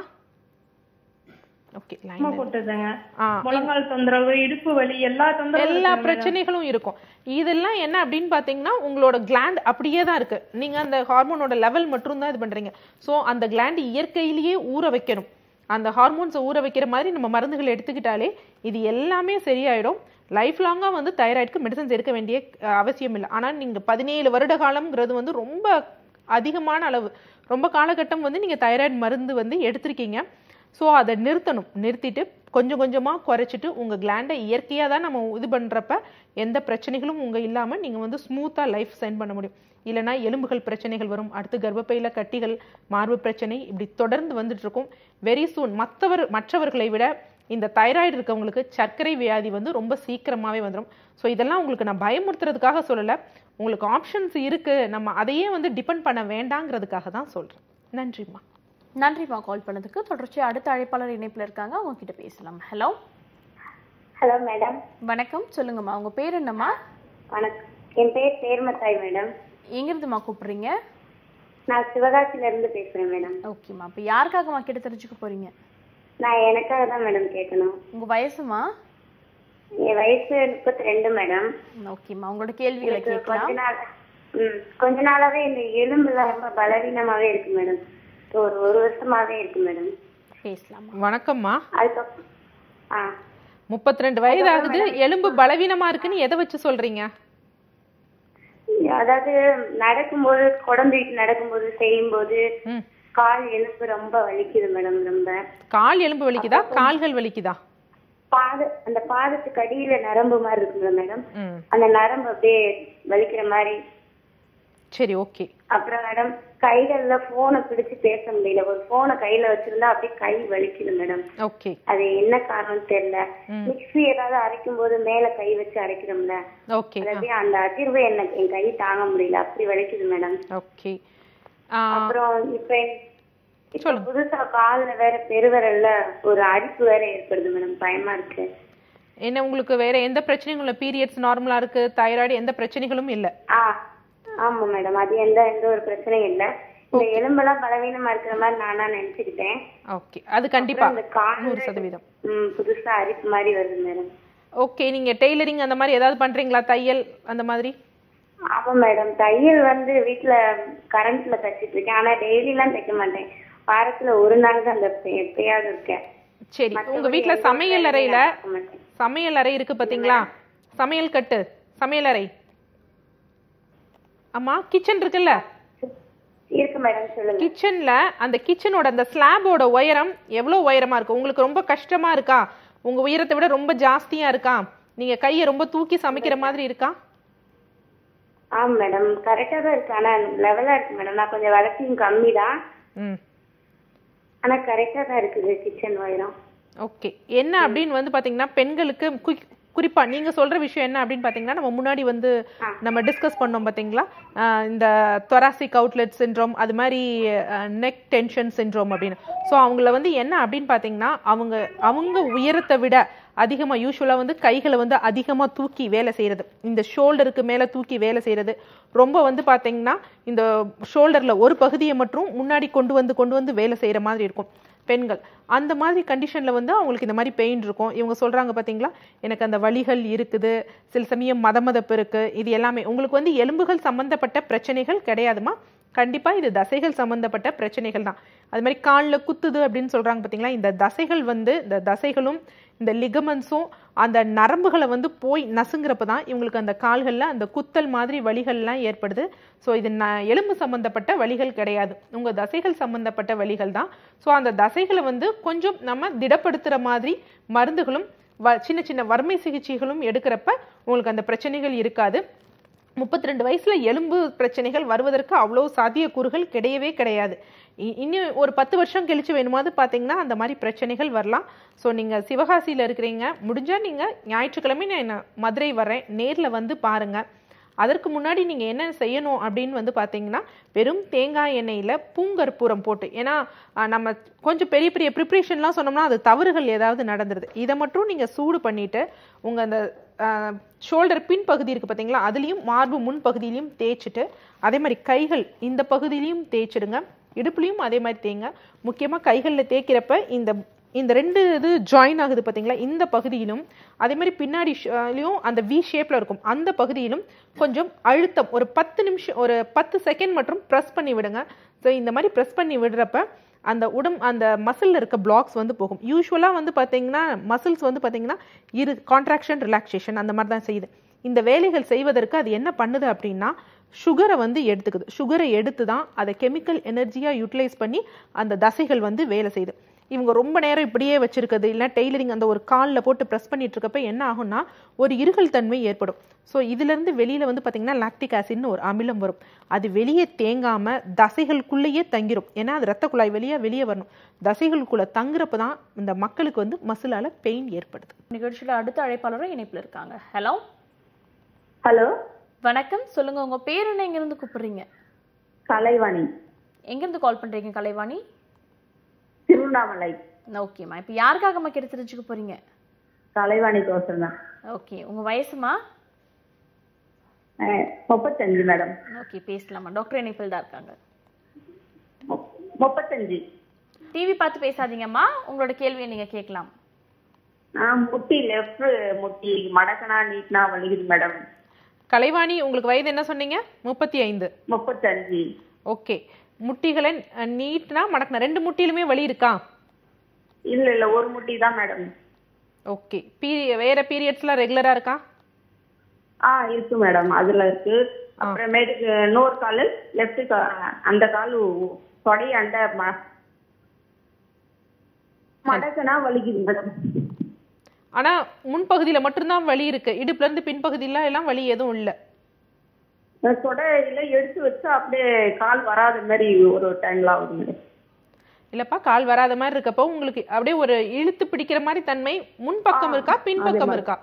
ஓகே சும்மா போட்டுதுங்க ஆ முழங்கால் தொந்தரவு இடுப்பு வலி எல்லா தொந்தரவும் எல்லா இருக்குங்க madam. பிரச்சனைகளும் இருக்கும் இதெல்லாம் என்ன அப்படின்னு பாத்தீங்கன்னா உங்களோட கிளாண்ட் அப்படியே தான் இருக்கு நீங்க அந்த ஹார்மோனோட லெவல் மட்டும் தான் இது பண்றீங்க சோ அந்த கிளாண்ட் இயற்கையிலேயே ஊற வைக்கணும் அந்த ஹார்மோன்ஸை ஊற வைக்கிற மாதிரி நம்ம மருந்துகள் எடுத்துக்கிட்டாலே இது எல்லாமே சரியாயிடும் லைஃப் லாங்கா வந்து தைராய்டுக்கு மெடிசன்ஸ் எடுக்க வேண்டிய அஹ், அவசியம் இல்லை ஆனா நீங்க பதினேழு வருட காலம்ங்கிறது வந்து ரொம்ப அதிகமான அளவு ரொம்ப காலகட்டம் வந்து நீங்க தைராய்டு மருந்து வந்து எடுத்திருக்கீங்க ஸோ அதை நிறுத்தணும் நிறுத்திட்டு கொஞ்சம் கொஞ்சமாக குறைச்சிட்டு உங்கள் கிளாண்டை இயற்கையாக தான் நம்ம இது பண்ணுறப்ப எந்த பிரச்சனைகளும் உங்கள் இல்லாமல் நீங்கள் வந்து ஸ்மூத்தாக லைஃப் சென்ட் பண்ண முடியும் இல்லைனா எலும்புகள் பிரச்சனைகள் வரும் அடுத்து கர்ப்பப்பையில் கட்டிகள் மார்பு பிரச்சனை இப்படி தொடர்ந்து வந்துட்டு இருக்கும் வெரி சூன் மற்றவர் மற்றவர்களை விட இந்த தைராய்டு இருக்கவங்களுக்கு சர்க்கரை வியாதி வந்து ரொம்ப சீக்கிரமாகவே வந்துடும் ஸோ இதெல்லாம் உங்களுக்கு நான் பயமுறுத்துறதுக்காக சொல்லலை உங்களுக்கு ஆப்ஷன்ஸ் இருக்குது நம்ம அதையே வந்து டிபெண்ட் பண்ண வேண்டாங்கிறதுக்காக தான் சொல்கிறேன் நன்றிம்மா நன்றிம்மா கால் பண்ணதுக்கு தொடர்ச்சி அடுத்த அழைப்பாளர் இணைப்புல இருக்காங்க அவங்க கிட்ட பேசலாம் ஹலோ ஹலோ மேடம் வணக்கம் சொல்லுங்கம்மா உங்க பேர் என்னம்மா வணக்கம் என் பேர் சேர்மத்தாய் மேடம் எங்கிருந்துமா கூப்பிடுறீங்க நான் சிவகாசில இருந்து பேசுறேன் மேடம் ஓகேம்மா இப்போ யாருக்காகம்மா கிட்ட தெரிஞ்சுக்க போறீங்க நான் எனக்காக தான் மேடம் கேட்கணும் உங்க வயசுமா என் வயசு முப்பத்தி ரெண்டு மேடம் ஓகேம்மா உங்களோட கேள்விகளை எனக்கு கொஞ்ச கேட்கலாம் நாள் ம் கொஞ்ச நாளாவே இந்த எலும்புலாம் ரொம்ப பலவீனமாவே இருக்கு மேடம் ஒரு ஒரு வருஷமாவே இருக்கு மேடம் பேசலாமா வணக்கம்மா அதுக்கப்புறம் ஆ முப்பத்தி ரெண்டு வயது ஆகுது எலும்பு பலவீனமா இருக்குன்னு எதை வச்சு சொல்றீங்க அதாவது நடக்கும்போது குழந்தைக்கு நடக்கும்போது செய்யும்போது ம். கால் எலும்பு ரொம்ப வலிக்குது மேடம் ரொம்ப கால் எலும்பு வலிக்குதா கால்கள் வலிக்குதா பாத அந்த பாதத்துக்கு அடியில நரம்பு மாதிரி இருக்குல்ல மேடம் ம் அந்த நரம்பு அப்படியே வலிக்கிற மாதிரி சரி ஓகே அப்புறம் மேடம் கைகள்ல போனை பிடிச்சு பேச முடியல ஒரு போனை கையில வச்சிருந்தா அப்படியே கை வலிக்குது மேடம் ஓகே அது என்ன காரணம் தெரியல மிக்ஸி ஏதாவது அரைக்கும் போது மேல கை வச்சு அரைக்கிறோம்ல ஓகே அது அப்படியே அந்த அதிர்வு எனக்கு என் கை தாங்க முடியல அப்படி வலிக்குது மேடம் ஓகே அப்புறம் இப்ப இப்ப புதுசா கால்ல வேற பெருவிரல்ல ஒரு அரிப்பு வேற ஏற்படுது மேடம் பயமா இருக்கு என்ன உங்களுக்கு வேற எந்த பிரச்சனையும் இல்லை பீரியட்ஸ் நார்மலா இருக்கு தைராய்டு எந்த பிரச்சனைகளும் இல்ல ஆ ஆமா மேடம் அது எந்த எந்த ஒரு பிரச்சனையும் இல்ல இந்த எலும்பெல்லாம் பலவீனமா இருக்கிற மாதிரி நானா நினைச்சுக்கிட்டேன் ஓகே அது கண்டிப்பா இந்த கால் நூறு சதவீதம் ம், புதுசா அரிப்பு மாதிரி வருது மேடம் ஓகே நீங்க டெய்லரிங் அந்த மாதிரி ஏதாவது பண்றீங்களா தையல் அந்த மாதிரி ஆமா மேடம் தையல் வந்து வீட்ல கரண்ட்ல தச்சிட்டு இருக்கேன் ஆனா டெய்லி எல்லாம் தைக்க மாட்டேன் வாரத்துல ஒரு நாள் தான் தைப்பேன் எப்பயாவது இருக்கேன் சரி உங்க மத்தபடி வீட்ல எந்த சமையல் வேலையும் அறையில நடக்க மாட்டேன். சமையல் அறை இருக்கு பாத்தீங்களா சமையல் கட்டு சமையல் அறை அம்மா கிச்சன் இருக்குல்ல இருக்கு மேடம் சொல்லுங்க கிச்சன்ல அந்த கிச்சனோட அந்த ஸ்லாபோட உயரம் எவ்வளவு உயரமா இருக்கு உங்களுக்கு ரொம்ப கஷ்டமா இருக்கா உங்க உயரத்தை விட ரொம்ப ஜாஸ்தியா இருக்கா நீங்க கையை ரொம்ப தூக்கி சமைக்கிற மாதிரி இருக்கா ஆமா மேடம் கரெக்டா தான் இருக்கு ஆனா லெவலா இருக்கு மேடம் நான் கொஞ்சம் வளர்ச்சியும் கம்மி தான் ம் ஆனா கரெக்டா தான் இருக்குது கிச்சன் உயரம் ஓகே என்ன அப்படின்னு வந்து பாத்தீங்கன்னா பெண்களுக்கு குறி- குறிப்பா நீங்க சொல்ற விஷயம் என்ன அப்படின்னு பாத்தீங்கன்னா நம்ம முன்னாடி வந்து நம்ம டிஸ்கஸ் பண்ணோம் பாத்தீங்களா ஆஹ் இந்த தொராசிக் அவுட்லெட் சிண்ட்ரோம் அது மாதிரி நெக் டென்ஷன் சிண்ட்ரோம் அப்படின்னு ஸோ அவங்கள வந்து என்ன அப்படின்னு பாத்தீங்கன்னா அவங்க அவங்க உயரத்தை விட அதிகமா யூஸ்வலா வந்து கைகளை வந்து அதிகமா தூக்கி வேலை செய்யறது இந்த ஷோல்டருக்கு மேல தூக்கி வேலை செய்யறது ரொம்ப வந்து பாத்தீங்கன்னா இந்த ஷோல்டர்ல ஒரு பகுதியை மட்டும் முன்னாடி கொண்டு வந்து கொண்டு வந்து வேலை செய்யற மாதிரி இருக்கும் பெண்கள் அந்த மாதிரி கண்டிஷன்ல வந்து அவங்களுக்கு இந்த மாதிரி பெயின் இருக்கும் இவங்க சொல்றாங்க பாத்தீங்களா எனக்கு அந்த வலிகள் இருக்குது சில சமயம் மதமதப்பு இருக்கு இது எல்லாமே உங்களுக்கு வந்து எலும்புகள் சம்பந்தப்பட்ட பிரச்சனைகள் கிடையாதுமா கண்டிப்பா இது தசைகள் சம்பந்தப்பட்ட பிரச்சனைகள் தான் அது மாதிரி காலில் குத்துது அப்படின்னு சொல்றாங்க பாத்தீங்களா இந்த தசைகள் வந்து இந்த தசைகளும் இந்த லிகமெண்ட்ஸும் அந்த நரம்புகளை வந்து போய் நசுங்கிறப்ப தான் இவங்களுக்கு அந்த கால்களில் அந்த குத்தல் மாதிரி வலிகள்லாம் ஏற்படுது ஸோ இது ந எலும்பு சம்பந்தப்பட்ட வலிகள் கிடையாது உங்கள் தசைகள் சம்பந்தப்பட்ட வலிகள் தான் ஸோ அந்த தசைகளை வந்து கொஞ்சம் நம்ம திடப்படுத்துகிற மாதிரி மருந்துகளும் வ சின்ன சின்ன வறுமை சிகிச்சைகளும் எடுக்கிறப்ப உங்களுக்கு அந்த பிரச்சனைகள் இருக்காது முப்பத்தி ரெண்டு வயசுல எலும்பு பிரச்சனைகள் வருவதற்கு அவ்வளோ சாத்தியக்கூறுகள் கிடையவே கிடையாது இ- இன்னும் ஒரு பத்து வருஷம் கழிச்சு வேணுமாவது பார்த்தீங்கன்னா அந்த மாதிரி பிரச்சனைகள் வரலாம் ஸோ நீங்கள் சிவகாசியில் இருக்கிறீங்க முடிஞ்சா நீங்கள் ஞாயிற்றுக்கிழமை நான் மதுரை வரேன் நேரில் வந்து பாருங்க அதற்கு முன்னாடி நீங்கள் என்ன செய்யணும் அப்படின்னு வந்து பார்த்தீங்கன்னா வெறும் தேங்காய் எண்ணெயில் பூங்கற்பூரம் போட்டு ஏன்னா ஆஹ், நம்ம கொஞ்சம் பெரிய பெரிய ப்ரிப்ரேஷன்லாம் சொன்னோம்னா அது தவறுகள் ஏதாவது நடந்துருது இதை மட்டும் நீங்கள் சூடு பண்ணிட்டு உங்கள் அந்த ஷோல்டர் பின் பகுதி இருக்குது பார்த்தீங்களா அதுலேயும் மார்பு முன் பகுதியிலையும் தேய்ச்சிட்டு அதே மாதிரி கைகள் இந்த பகுதியிலையும் தேய்ச்சிடுங்க இடுப்புலையும் அதே மாதிரி தேய்ங்க முக்கியமாக கைகளில் தேய்க்கிறப்ப இந்த இந்த ரெண்டு இது ஜாயின் ஆகுது பார்த்தீங்களா இந்த பகுதியிலும் அதே மாதிரி பின்னாடி ஷ- அந்த வி ஷேப்பில் இருக்கும் அந்த பகுதியிலும் கொஞ்சம் அழுத்தம் ஒரு பத்து நிமிஷம் ஒரு பத்து செகண்ட் மட்டும் ப்ரெஸ் பண்ணி விடுங்க ஸோ இந்த மாதிரி ப்ரெஸ் பண்ணி விடுறப்ப அந்த உடம் அந்த மசில்ல இருக்க பிளாக்ஸ் வந்து போகும் யூஸ்வலாக வந்து பார்த்தீங்கன்னா மசில்ஸ் வந்து பார்த்தீங்கன்னா இரு கான்ட்ராக்ஷன் ரிலாக்ஸேஷன் அந்த மாதிரி தான் செய்யுது இந்த வேலைகள் செய்வதற்கு அது என்ன பண்ணுது அப்படின்னா சுகரை வந்து எடுத்துக்குது சுகரை எடுத்து தான் அதை கெமிக்கல் எனர்ஜியாக யூட்டிலைஸ் பண்ணி அந்த தசைகள் வந்து வேலை செய்யுது இவங்க ரொம்ப நேரம் இப்படியே வச்சிருக்கிறது இல்லை டெய்லரிங் அந்த ஒரு காலில் போட்டு ப்ரெஸ் பண்ணிட்டு இருக்கப்ப என்ன ஆகும்னா ஒரு இருகல் தன்மை ஏற்படும் ஸோ இதிலிருந்து வெளியில வந்து பார்த்தீங்கன்னா லாக்டிக் ஆசிட்னு ஒரு அமிலம் வரும் அது வெளியே தேங்காம தசைகளுக்குள்ளேயே தங்கிரும் ஏன்னா அது ரத்த குழாய் வெளியே வெளியே வரணும் தசைகளுக்குள்ள தங்குறப்ப தான் இந்த மக்களுக்கு வந்து மசிலால பெயின் ஏற்படுது நிகழ்ச்சியில அடுத்த அழைப்பாளரும் இணைப்புல இருக்காங்க ஹலோ ஹலோ வணக்கம் சொல்லுங்க உங்க பேர் என்ன எங்க இருந்து கூப்பிடுறீங்க கலைவாணி எங்க இருந்து கால் பண்றீங்க கலைவாணி திருவண்ணாமலை ஓகேம்மா இப்போ யாருக்காகம்மா கேட்டு தெரிஞ்சுக்க போறீங்க கலைவாணி கோசம் தான் ஓகே உங்க வயசுமா அஹ், முப்பத்தஞ்சு மேடம் ஓகே பேசலாமா டாக்டர் இணைப்பில் தான் இருக்காங்க மு- முப்பத்தஞ்சு டிவி பார்த்து பேசாதீங்கம்மா உங்களோட கேள்வியை நீங்க கேட்கலாம் ஆ முட்டி லெஃப்ட் முட்டி மடக்கனா நீட்னா வலிக்குது மேடம் கலைவாணி உங்களுக்கு வயது என்ன சொன்னீங்க முப்பத்தி ஐந்து முப்பத்தஞ்சு ஓகே முட்டிகளை அஹ், நீட்னா மடக்குனா ரெண்டு முட்டிலுமே வலி இருக்கா இல்ல இல்ல ஒரு முட்டி தான் மேடம் ஓகே பீரிய வேற பீரியட்ஸ்லாம் ரெகுலரா இருக்கா ஆ இருக்கு மேடம் அதுல இருக்கு அப்புறமேட்டுக்கு இன்னொரு கால் லெஃப்ட் அந்த கால் தொடை அந்த ம- மடக்குனா வலிக்குது மேடம் ஆனா முன்பகுதியில மட்டும்தான் வலி இருக்கு இடுப்புல இருந்து பின்பகுதியில எல்லாம் வலி எதுவும் இல்ல தொடையில எடுத்து வச்சு அப்படியே கால் வராத மாதிரி ஒரு டைம்ல ஆகுது மேடம் இல்லப்பா கால் வராத மாதிரி இருக்கப்போ உங்களுக்கு அப்படியே ஒரு இழுத்து பிடிக்கிற மாதிரி தன்மை முன்பக்கம் இருக்கா பின்பக்கம் இருக்கா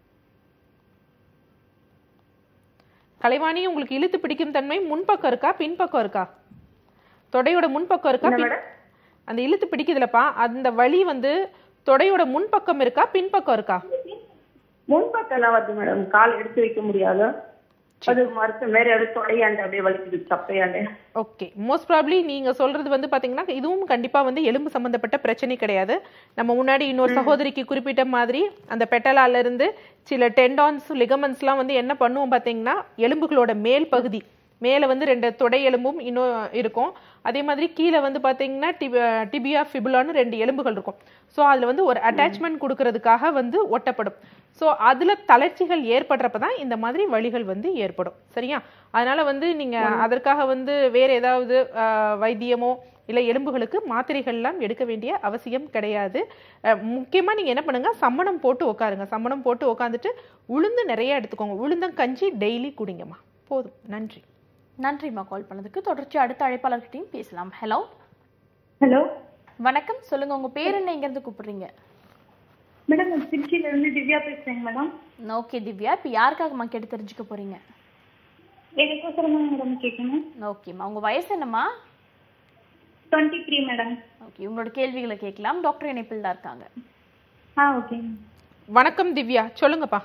கலைவாணி உங்களுக்கு இழுத்து பிடிக்கும் தன்மை முன்பக்கம் இருக்கா பின்பக்கம் இருக்கா தொடையோட முன்பக்கம் இருக்கா என்ன பின்- மேடம்? அந்த இழுத்து பிடிக்குதுலப்பா அந்த வலி வந்து தொடையோட முன்பக்கம் இருக்கா பின்பக்கம் இருக்கா முன்பக்கெல்லாம் வருது மேடம் கால் எடுத்து வைக்க முடியாது அது மறுத்த மாரி அது தொடையாண்டு அப்படியே வலிக்குது சப்பையாண்டு ஓகே மோஸ்ட் ப்ராப்ளி நீங்க சொல்றது வந்து பாத்தீங்கன்னா இதுவும் கண்டிப்பா வந்து எலும்பு சம்பந்தப்பட்ட பிரச்சனை கிடையாது நம்ம முன்னாடி இன்னொரு சகோதரிக்கு குறிப்பிட்ட மாதிரி அந்த பெட்டலால இருந்து சில டெண்டான்ஸ் லிகமெண்ட்ஸ்லாம் வந்து என்ன பண்ணுவோம் பாத்தீங்கன்னா எலும்புகளோட மேல் பகுதி மேலே வந்து ரெண்டு தொடை எலும்பும் இன்னும் இருக்கும் அதே மாதிரி கீழே வந்து பார்த்தீங்கன்னா டிபியா ஃபிபுலான்னு ரெண்டு எலும்புகள் இருக்கும் ஸோ அதில் வந்து ஒரு அட்டாச்மெண்ட் கொடுக்கறதுக்காக வந்து ஒட்டப்படும் ஸோ அதில் தளர்ச்சிகள் ஏற்படுறப்ப தான் இந்த மாதிரி வலிகள் வந்து ஏற்படும் சரியா அதனால வந்து நீங்கள் அதற்காக வந்து வேற ஏதாவது ஆஹ், வைத்தியமோ இல்லை எலும்புகளுக்கு மாத்திரைகள்லாம் எடுக்க வேண்டிய அவசியம் கிடையாது முக்கியமாக நீங்கள் என்ன பண்ணுங்க சம்மணம் போட்டு உட்காருங்க சம்மணம் போட்டு உட்காந்துட்டு உளுந்து நிறைய எடுத்துக்கோங்க உளுந்தம் கஞ்சி டெய்லி குடிங்கம்மா போதும் நன்றி நன்றிம்மா கால் பண்ணதுக்கு தொடர்ச்சி அடுத்த அழைப்பாளர்கிட்டையும் பேசலாம் ஹலோ ஹலோ வணக்கம் சொல்லுங்க உங்க பேர் என்ன எங்க இருந்து கூப்பிடுறீங்க மேடம் நான் திருச்சியில இருந்து திவ்யா பேசுறேங்க மேடம் ஓகே திவ்யா இப்போ யாருக்காகம்மா கேட்டு தெரிஞ்சுக்க போறீங்க எனக்கோசரம் தான் மேடம் கேட்கணும் ஓகேம்மா உங்க வயசு என்னம்மா டுவெண்ட்டி த்ரீ மேடம் ஓகே உங்களோட கேள்விகளை கேட்கலாம் டாக்டர் இணைப்பில் தான் இருக்காங்க ஆ ஓகே வணக்கம் திவ்யா சொல்லுங்கப்பா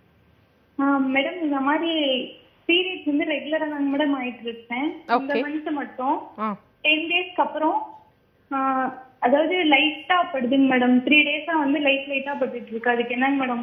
மேடம் இந்த மாதிரி பீரியட்ஸ் வந்து ரெகுலரா தாங்க மேடம் ஆயிட்டு இருக்கேன் இந்த Okay. மந்த் மட்டும் ஆ டென் டேஸ்க்கு அப்புறம் ஆ, அதாவது லைட்டா படுதுங்க மேடம் த்ரீ டேஸா வந்து லைட் லைட்டா பட்டுட்டு இருக்கு அதுக்கு என்னங்க மேடம்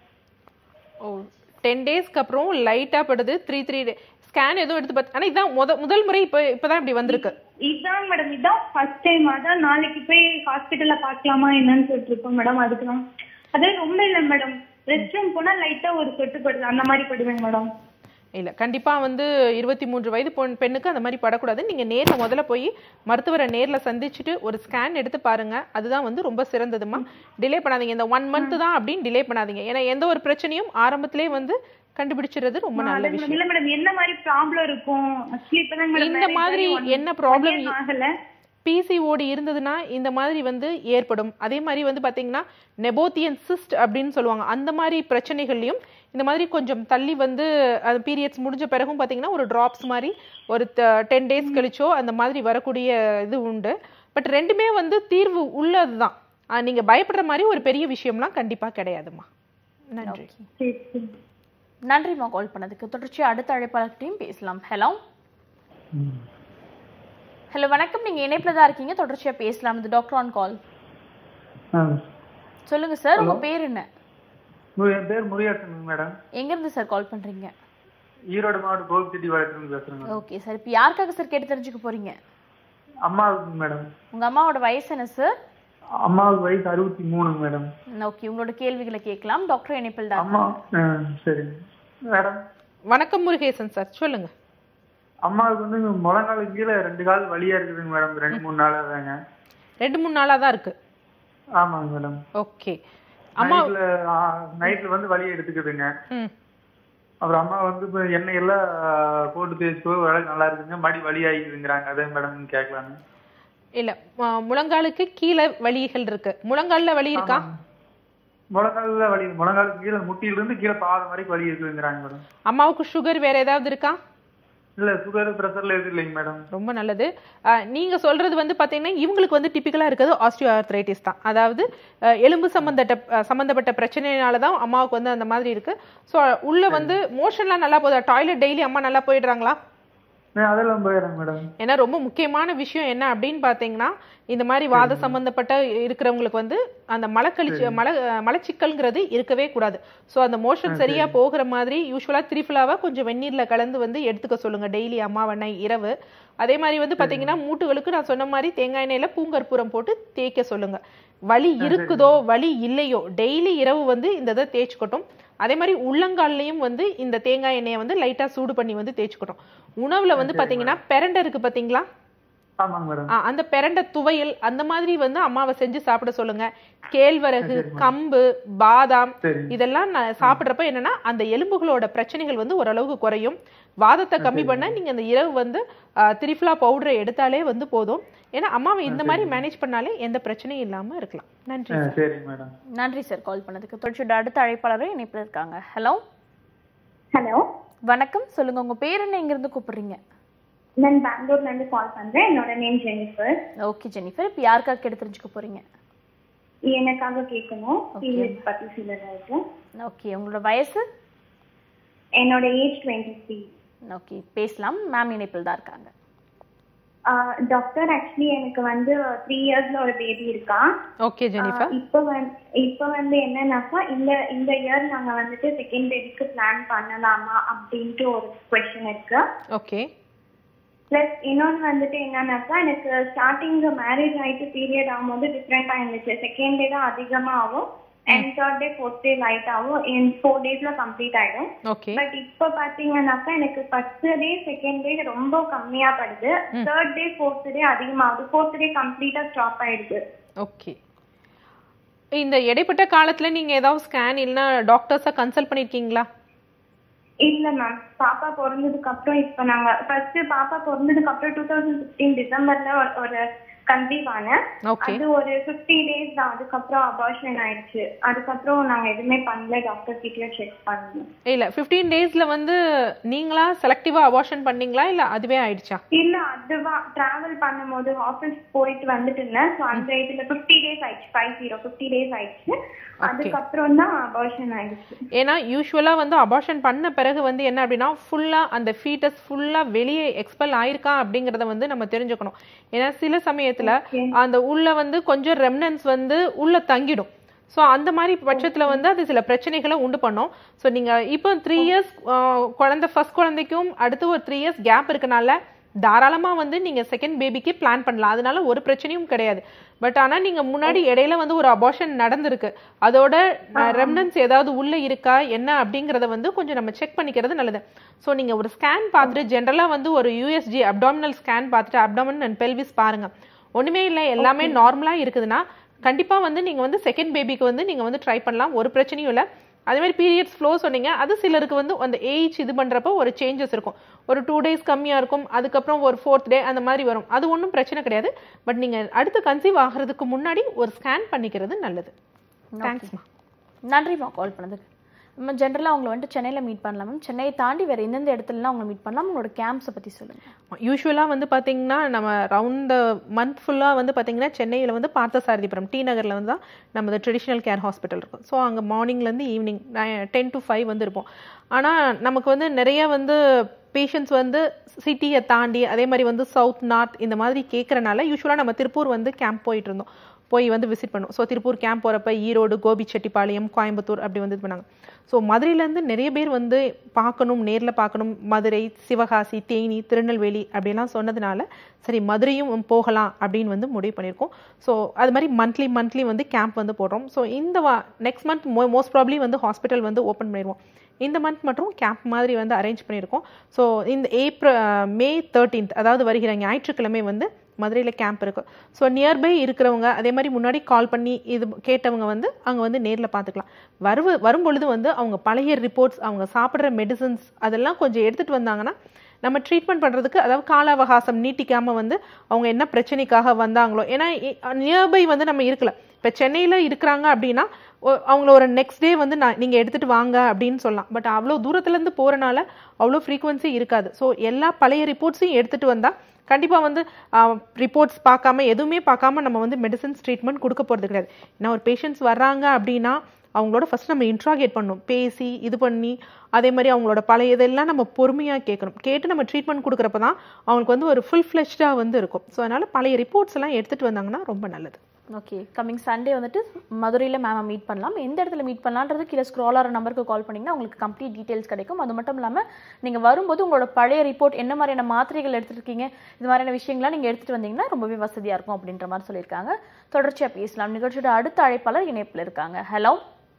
ஓ டென் டேஸ்க்கு அப்புறம் லைட்டாக படுது த்ரீ த்ரீ டே ஸ்கேன் எதுவும் எடுத்து பார்த்து ஆனால் இதான் முத முதல் முறை இப்போ இப்போ தான் இப்படி வந்திருக்கு இதான் மேடம் இதான் ஃபர்ஸ்ட் டைம் அதான் நாளைக்கு போய் ஹாஸ்பிட்டல்ல பார்க்கலாமா என்னன்னு சொல்லிட்டு இருக்கோம் மேடம் அதுக்கு தான் அதே ரொம்ப இல்லை மேடம் ரெஸ்ட் ரூம் போனா லைட்டா ஒரு சொட்டு படுது அந்த மாதிரி படுவேங்க மேடம் இல்லை கண்டிப்பாக வந்து இருபத்தி மூன்று வயது பொண் பெண்ணுக்கு அந்த மாதிரி படக்கூடாது நீங்கள் நேரில் முதல்ல போய் மருத்துவரை நேரில் சந்திச்சுட்டு ஒரு ஸ்கேன் எடுத்து பாருங்க அதுதான் வந்து ரொம்ப சிறந்ததுமா டிலே பண்ணாதீங்க இந்த ஒன் மந்த் தான் அப்படின்னு டிலே பண்ணாதீங்க ஏன்னா எந்த ஒரு பிரச்சனையும் ஆரம்பத்திலே வந்து கண்டுபிடிச்சிடுறது ரொம்ப நல்ல அதான் விஷயம் மேடம் இல்ல மேடம் என்ன மாதிரி ப்ராப்ளம் இருக்கும் Actually இப்பதான் மேடம் இந்த marriage மாதிரி ஆகி one- என்ன one problem year ஆகல பிசிஓடி இருந்ததுன்னா இந்த மாதிரி வந்து ஏற்படும் அதே மாதிரி வந்து பாத்தீங்கன்னா நெபோத்தியன் சிஸ்ட் அப்படின்னு சொல்லுவாங்க அந்த மாதிரி பிரச்சனைகள்லையும் இந்த மாதிரி கொஞ்சம் தள்ளி வந்து அது பீரியட்ஸ் முடிஞ்ச பிறகும் பாத்தீங்கன்னா ஒரு டிராப்ஸ் மாதிரி ஒரு டென் டேஸ் கழிச்சோ அந்த மாதிரி வரக்கூடிய இது உண்டு பட் ரெண்டுமே வந்து தீர்வு உள்ளதுதான் ஆஹ் நீங்க பயப்படுற மாதிரி ஒரு பெரிய விஷயம்லாம் கண்டிப்பா கிடையாதுமா நன்றி சரி சரி நன்றிம்மா கால் பண்ணதுக்கு தொடர்ச்சி அடுத்த அழைப்பாளர்கிட்டையும் பேசலாம் ஹலோ ஹலோ வணக்கம் நீங்க இணைப்புல தான் இருக்கீங்க தொடர்ச்சியா பேசலாம் இது டாக்டர் ஆன் கால் சொல்லுங்க சார் உங்க பேர் என்ன என் பேர் முருகேசன் மேடம் எங்க இருந்து சார் கால் பண்றீங்க ஈரோடு மாவட்டம் கோபிச்செட்டி வழக்கிலிருந்து பேசுறேன் மேடம் ஓகே சார் இப்போ யாருக்காக சார் கேட்டு தெரிஞ்சுக்க போறீங்க அம்மாவுக்கு மேடம் உங்க அம்மாவோட வயசு என்ன சார் அம்மாவுக்கு வயசு அறுபத்தி மூணு மேடம் ஓகே உங்களோட கேள்விகளை கேட்கலாம் டாக்டர் இணைப்பில் தான் அம்மா ஆ, சரி மேடம் வணக்கம் முருகேசன் சார் சொல்லுங்க அம்மாவுக்கு வந்து முழங்காலுக்கு கீழே ரெண்டு கால் வலியா இருக்குதுங்க மேடம் ரெண்டு மூணு நாளா தாங்க ரெண்டு மூணு நாளா தான் இருக்கு ஆமாங்க மேடம் ஓகே அம்மா நைட்ல நைட்ல வந்து வலி எடுத்துக்குதுங்க ம் அப்புறம் அம்மா வந்து இப்ப எண்ணெய் எல்லாம் போட்டு தேய்ச்சி வேலை நல்லா இருக்குங்க மடி வலி ஆகிக்குதுங்கிறாங்க அதே மேடம் கேட்கலான்னு இல்ல ம- முழங்காலுக்கு கீழே வலிகள் இருக்கு முழங்கால்ல வலி இருக்கா முழங்கால வலி முழங்காலுக்கு கீழே முட்டியில இருந்து கீழே பாதம் வரைக்கும் வலி இருக்குதுங்கிறாங்க மேடம் அம்மாவுக்கு சுகர் வேற ஏதாவது இருக்கா இல்ல சுகர் பிரஷர்ல எதுவும் இல்லைங்க மேடம் ரொம்ப நல்லது அஹ், நீங்க சொல்றது வந்து பாத்தீங்கன்னா இவங்களுக்கு வந்து டிபிக்கலா இருக்கிறது ஆஸ்டியோ ஆர்த்ரைட்டிஸ் தான் அதாவது அஹ், எலும்பு சம்பந்தப்பட்ட அஹ், சம்பந்தப்பட்ட பிரச்சனையினால தான் அம்மாவுக்கு வந்து அந்த மாதிரி இருக்கு ஸோ உள்ள வந்து மோஷன்லாம் நல்லா போதா டாய்லெட் டெய்லி அம்மா நல்லா போயிடுறாங்களா அதெல்லாம் போயிடுறேன் மேடம் ஏன்னா ரொம்ப முக்கியமான விஷயம் என்ன அப்படின்னு பார்த்தீங்கன்னா இந்த மாதிரி வாத சம்பந்தப்பட்ட இருக்கிறவங்களுக்கு வந்து அந்த மலக்கழிச்சு மல மலச்சிக்கல்ங்கிறது இருக்கவே கூடாது ஸோ அந்த மோஷன் சரியா போகிற மாதிரி யூஸ்வலா திரிஃபுலாவா கொஞ்சம் வெந்நீர்ல கலந்து வந்து எடுத்துக்க சொல்லுங்க டெய்லி அம்மாவண்ணை இரவு அதே மாதிரி வந்து பாத்தீங்கன்னா மூட்டுகளுக்கு நான் சொன்ன மாதிரி தேங்காய் எண்ணெயில பூங்கற்பூரம் போட்டு தேய்க்க சொல்லுங்க வலி இருக்குதோ வலி இல்லையோ டெய்லி இரவு வந்து இந்த இதை தேய்ச்சிக்கட்டும் அதே மாதிரி உள்ளங்கால்லையும் வந்து இந்த தேங்காய் எண்ணெயை வந்து லைட்டா சூடு பண்ணி வந்து தேய்ச்சிக்கட்டும் உணவுல வந்து பாத்தீங்கன்னா பெரண்டை இருக்கு பாத்தீங்களா ஆமாங்க மேடம் ஆ, அந்த பெரண்டை துவையல் அந்த மாதிரி வந்து அம்மாவை செஞ்சு சாப்பிட சொல்லுங்க கேழ்வரகு கம்பு பாதாம் சரி. இதெல்லாம் நான் சாப்பிடுறப்ப என்னன்னா அந்த எலும்புகளோட பிரச்சனைகள் வந்து ஓரளவுக்கு குறையும் வாதத்தை கம்மி பண்ண நீங்க அந்த இரவு வந்து ஆ, திரிஃபுலா பவுடரை எடுத்தாலே வந்து போதும் ஏன்னா அம்மாவை இந்த மாதிரி மேனேஜ் பண்ணாலே எந்த பிரச்சனையும் இல்லாம இருக்கலாம் நன்றி ஆ, சரிங்க மேடம் நன்றி சார் கால் பண்ணதுக்கு தொடர்ச்சி அடுத்த அழைப்பாளரும் இணைப்பில் இருக்காங்க ஹலோ ஹலோ வணக்கம் சொல்லுங்க உங்க பேர் என்ன எங்க இருந்து கூப்பிடுறீங்க நான் பெங்களூர்ல இருந்து கால் பண்றேன் என்னோட நேம் ஜெனிஃபர் ஓகே ஜெனிஃபர் இப்போ யாருக்காக கேட்டு தெரிஞ்சுக்க போறீங்க எனக்காக கேட்கணும் பீரியட் பத்தி சிலருக்கு ஓகே உங்களோட வயசு என்னோட ஏஜ் டுவெண்ட்டி த்ரீ ஓகே பேசலாம் மேம் இணைப்பில் தான் இருக்காங்க டாக்டர் ஆக்சுவலி எனக்கு வந்து த்ரீ இயர்ஸ்ல ஒரு பேபி இருக்கா ஓகே ஜெனிஃபர் இப்போ வந்து இப்போ வந்து என்னன்னாக்கா இந்த இந்த இயர் நாங்க வந்துட்டு செகண்ட் பேபிக்கு பிளான் பண்ணலாமா அப்படின்ட்டு ஒரு கொஸ்டின் இருக்கு ஓகே பிளஸ் இன்னொன்று வந்துட்டு என்னன்னாக்கா எனக்கு ஸ்டார்டிங் மேரேஜ் ஆயிட்டு பீரியட் ஆகும்போது டிஃப்ரெண்டா இருந்துச்சு செகண்ட் டே தான் அதிகமா ஆகும் and third day fourth day light ஆகும் என் ஃபோர் டேஸ்ல கம்ப்ளீட் ஆயிடும் ஓகே பட் இப்போ பாத்தீங்கன்னாக்கா எனக்கு ஃபர்ஸ்ட் டே செகண்ட் டே ரொம்ப கம்மியா படுது தேர்ட் டே ஃபோர்த் டே அதிகமாகுது ஃபோர்த் டே கம்ப்ளீட்டா ஸ்டாப் ஆயிடுது ஓகே இந்த இடைப்பட்ட காலத்துல நீங்க ஏதாவது ஸ்கேன் இல்லைன்னா டாக்டர்ஸை கன்சல்ட் பண்ணிருக்கீங்களா இல்ல மேம் பாப்பா பிறந்ததுக்கு அப்புறம் இப்ப நாங்க ஃபர்ஸ்ட் பாப்பா பிறந்ததுக்கு அப்புறம் டூ தௌசண்ட் பிப்டீன் டிசம்பர்ல ஒரு- ஒரு கன்சீவ் ஆனேன் ஓகே அது ஒரு ஃபிஃப்டி டேஸ் தான் அதுக்கப்புறம் அபார்ஷன் ஆயிடுச்சு அதுக்கப்புறம் நாங்க எதுவுமே பண்ணல டாக்டர் கிட்டயும் செக் பண்ணோம் இல்ல 15 டேஸ்ல வந்து நீங்களா செலக்டிவா அபார்ஷன் பண்ணீங்களா இல்ல அதுவே ஆயிடுச்சா இல்ல அதுவா டிராவல் பண்ணும்போது ஆபீஸ் போயிட்டு வந்துட்டு இருந்தேன் ஸோ அந்த இதுல ஃபிஃப்டி டேஸ் ஆயிடுச்சு ஃபைவ் ஜீரோ ஃபிஃப்டி டேஸ் ஆயிடுச்சு அதுக்கப்புறம் தான் அபார்ஷன் ஆயிடுச்சு ஏன்னா யூஸ்வலா வந்து அபார்ஷன் பண்ண பிறகு வந்து என்ன அப்படின்னா ஃபுல்லா அந்த ஃபீட்டஸ் ஃபுல்லா வெளியே எக்ஸ்பெல் ஆயிருக்கா அப்படிங்கறத வந்து நம்ம தெரிஞ்சுக்கணும் ஏன்னா சில சமயத்துல அந்த உள்ள வந்து கொஞ்சம் ரெம்னன்ஸ் வந்து உள்ள தங்கிடும் ஸோ அந்த மாதிரி பட்சத்துல வந்து அது சில பிரச்சனைகளை உண்டு பண்ணும் ஸோ நீங்க இப்போ த்ரீ இயர்ஸ் குழந்தை ஃபர்ஸ்ட் குழந்தைக்கும் அடுத்து ஒரு த்ரீ இயர்ஸ் கேப் இருக்கனால தாராளமா வந்து நீங்க செகண்ட் பேபிக்கு பிளான் பண்ணலாம் அதனால ஒரு பிரச்சனையும் கிடையாது பட் ஆனா நீங்க முன்னாடி இடையில வந்து ஒரு அபார்ஷன் நடந்திருக்கு அதோட ரெம்னன்ஸ் ஏதாவது உள்ள இருக்கா என்ன அப்படிங்கறத வந்து கொஞ்சம் நம்ம செக் பண்ணிக்கிறது நல்லது ஸோ நீங்க ஒரு ஸ்கேன் பார்த்துட்டு ஜென்ரலா வந்து ஒரு யூஎஸ்ஜி அப்டாமினல் ஸ்கேன் பார்த்துட்டு அப்டாமன் அண்ட் பெல்விஸ் பாருங்க ஒண்ணுமே இல்லை எல்லாமே நார்மலா இருக்குதுன்னா கண்டிப்பா வந்து நீங்க வந்து செகண்ட் பேபிக்கு வந்து நீங்க வந்து ட்ரை பண்ணலாம் ஒரு பிரச்சனையும் இல்லை அதே மாதிரி பீரியட்ஸ் ஃப்ளோ சொன்னீங்க அது சிலருக்கு வந்து அந்த ஏஜ் இது பண்றப்போ ஒரு சேஞ்சஸ் இருக்கும் ஒரு டூ டேஸ் கம்மியா இருக்கும் அதுக்கப்புறம் ஒரு ஃபோர்த் டே அந்த மாதிரி வரும் அது ஒன்றும் பிரச்சனை கிடையாது பட் நீங்க அடுத்து கன்சீவ் ஆகிறதுக்கு முன்னாடி ஒரு ஸ்கேன் பண்ணிக்கிறது நல்லது தேங்க்ஸ்மா நன்றிம்மா கால் பண்ணதுக்கு நம்ம ஜென்ரலாக அவங்களை வந்துட்டு சென்னையில் மீட் பண்ணலாம் மேம் சென்னையை தாண்டி வேறு எந்தெந்த இடத்துலலாம் அவங்க மீட் பண்ணலாம் உங்களோட கேம்ப்ஸை பற்றி சொல்லுங்கள் யூஸ்வலாக வந்து பார்த்தீங்கன்னா நம்ம ரவுண்ட் த மந்த் ஃபுல்லாக வந்து பார்த்தீங்கன்னா சென்னையில் வந்து பார்த்தசாரதிபுரம் டி நகரில் வந்து தான் நம்ம ட்ரெடிஷ்னல் கேர் ஹாஸ்பிட்டல் இருக்கும் ஸோ அங்கே மார்னிங்லேருந்து ஈவினிங் டென் டு ஃபைவ் வந்து இருப்போம் ஆனால் நமக்கு வந்து நிறைய வந்து பேஷண்ட்ஸ் வந்து சிட்டியை தாண்டி அதே மாதிரி வந்து சவுத் நார்த் இந்த மாதிரி கேட்குறனால யூஸ்வலாக நம்ம திருப்பூர் வந்து கேம்ப் போயிட்டு இருந்தோம் போய் வந்து விசிட் பண்ணுவோம் ஸோ திருப்பூர் கேம்ப் போகிறப்ப ஈரோடு கோபிச்செட்டிப்பாளையம் கோயம்புத்தூர் அப்படி வந்து இது பண்ணாங்க ஸோ மதுரையிலேருந்து நிறைய பேர் வந்து பார்க்கணும் நேரில் பார்க்கணும் மதுரை சிவகாசி தேனி திருநெல்வேலி அப்படிலாம் சொன்னதுனால சரி மதுரையும் போகலாம் அப்படின்னு வந்து முடிவு பண்ணியிருக்கோம் ஸோ அது மாதிரி மந்த்லி மந்த்லி வந்து கேம்ப் வந்து போடுறோம் ஸோ இந்த வா நெக்ஸ்ட் மந்த் மோ மோஸ்ட் ப்ராப்ளி வந்து ஹாஸ்பிட்டல் வந்து ஓப்பன் பண்ணிடுவோம் இந்த மந்த் மட்டும் கேம்ப் மாதிரி வந்து அரேஞ்ச் பண்ணியிருக்கோம் ஸோ இந்த ஏப்ரல் மே தேர்ட்டீன்த் அதாவது வருகிற ஞாயிற்றுக்கிழமை வந்து மதுரையில் கேம்ப் இருக்கு ஸோ நியர்பை இருக்கிறவங்க அதே மாதிரி முன்னாடி கால் பண்ணி இது கேட்டவங்க வந்து அங்கே வந்து நேரில் பார்த்துக்கலாம் வருவ வரும் பொழுது வந்து அவங்க பழைய ரிப்போர்ட்ஸ் அவங்க சாப்பிட்ற மெடிசன்ஸ் அதெல்லாம் கொஞ்சம் எடுத்துகிட்டு வந்தாங்கன்னா நம்ம ட்ரீட்மெண்ட் பண்ணுறதுக்கு அதாவது கால அவகாசம் நீட்டிக்காமல் வந்து அவங்க என்ன பிரச்சனைக்காக வந்தாங்களோ ஏன்னா நியர்பை வந்து நம்ம இருக்கல இப்போ சென்னையில் இருக்கிறாங்க அப்படின்னா ஒ- அவங்கள ஒரு நெக்ஸ்ட் டே வந்து நான் நீங்கள் எடுத்துகிட்டு வாங்க அப்படின்னு சொல்லலாம் பட் அவ்வளோ தூரத்துலேருந்து போகிறனால அவ்வளோ ஃப்ரீக்குவன்சி இருக்காது ஸோ எல்லா பழைய ரிப்போர்ட்ஸையும் எடுத்துகிட்டு வந்தால் கண்டிப்பாக வந்து ரிப்போர்ட்ஸ் பார்க்காம எதுவுமே பார்க்காம நம்ம வந்து மெடிசன்ஸ் ட்ரீட்மெண்ட் கொடுக்க போகிறது கிடையாது ஏன்னா ஒரு பேஷண்ட்ஸ் வர்றாங்க அப்படின்னா அவங்களோட ஃபர்ஸ்ட் நம்ம இன்ட்ராகேட் பண்ணணும் பேசி இது பண்ணி அதே மாதிரி அவங்களோட பழைய இதெல்லாம் நம்ம பொறுமையாக கேட்கணும் கேட்டு நம்ம ட்ரீட்மெண்ட் கொடுக்குறப்ப தான் அவங்களுக்கு வந்து ஒரு ஃபுல் ஃப்ளெஷ்டாக வந்து இருக்கும் ஸோ அதனால் பழைய ரிப்போர்ட்ஸ் எல்லாம் எடுத்துகிட்டு வந்தாங்கன்னா ரொம்ப நல்லது ஓகே கம்மிங் சண்டே வந்துட்டு மதுரையில் மேமை மீட் பண்ணலாம் எந்த இடத்துல மீட் பண்ணலான்றது கீழே ஸ்க்ரால் ஆகிற நம்பருக்கு கால் பண்ணிங்கன்னா உங்களுக்கு கம்ப்ளீட் டீட்டெயில்ஸ் கிடைக்கும் அது மட்டும் இல்லாமல் நீங்கள் வரும்போது உங்களோட பழைய ரிப்போர்ட் என்ன மாதிரியான மாத்திரைகள் எடுத்துட்டு இருக்கீங்க இது மாதிரியான விஷயங்கள்லாம் நீங்கள் எடுத்துகிட்டு வந்தீங்கன்னா ரொம்பவே வசதியாக இருக்கும் அப்படின்ற மாதிரி சொல்லியிருக்காங்க தொடர்ச்சியாக பேசலாம் நிகழ்ச்சியோட அடுத்த அழைப்பாளர் இணைப்பில் இருக்காங்க ஹலோ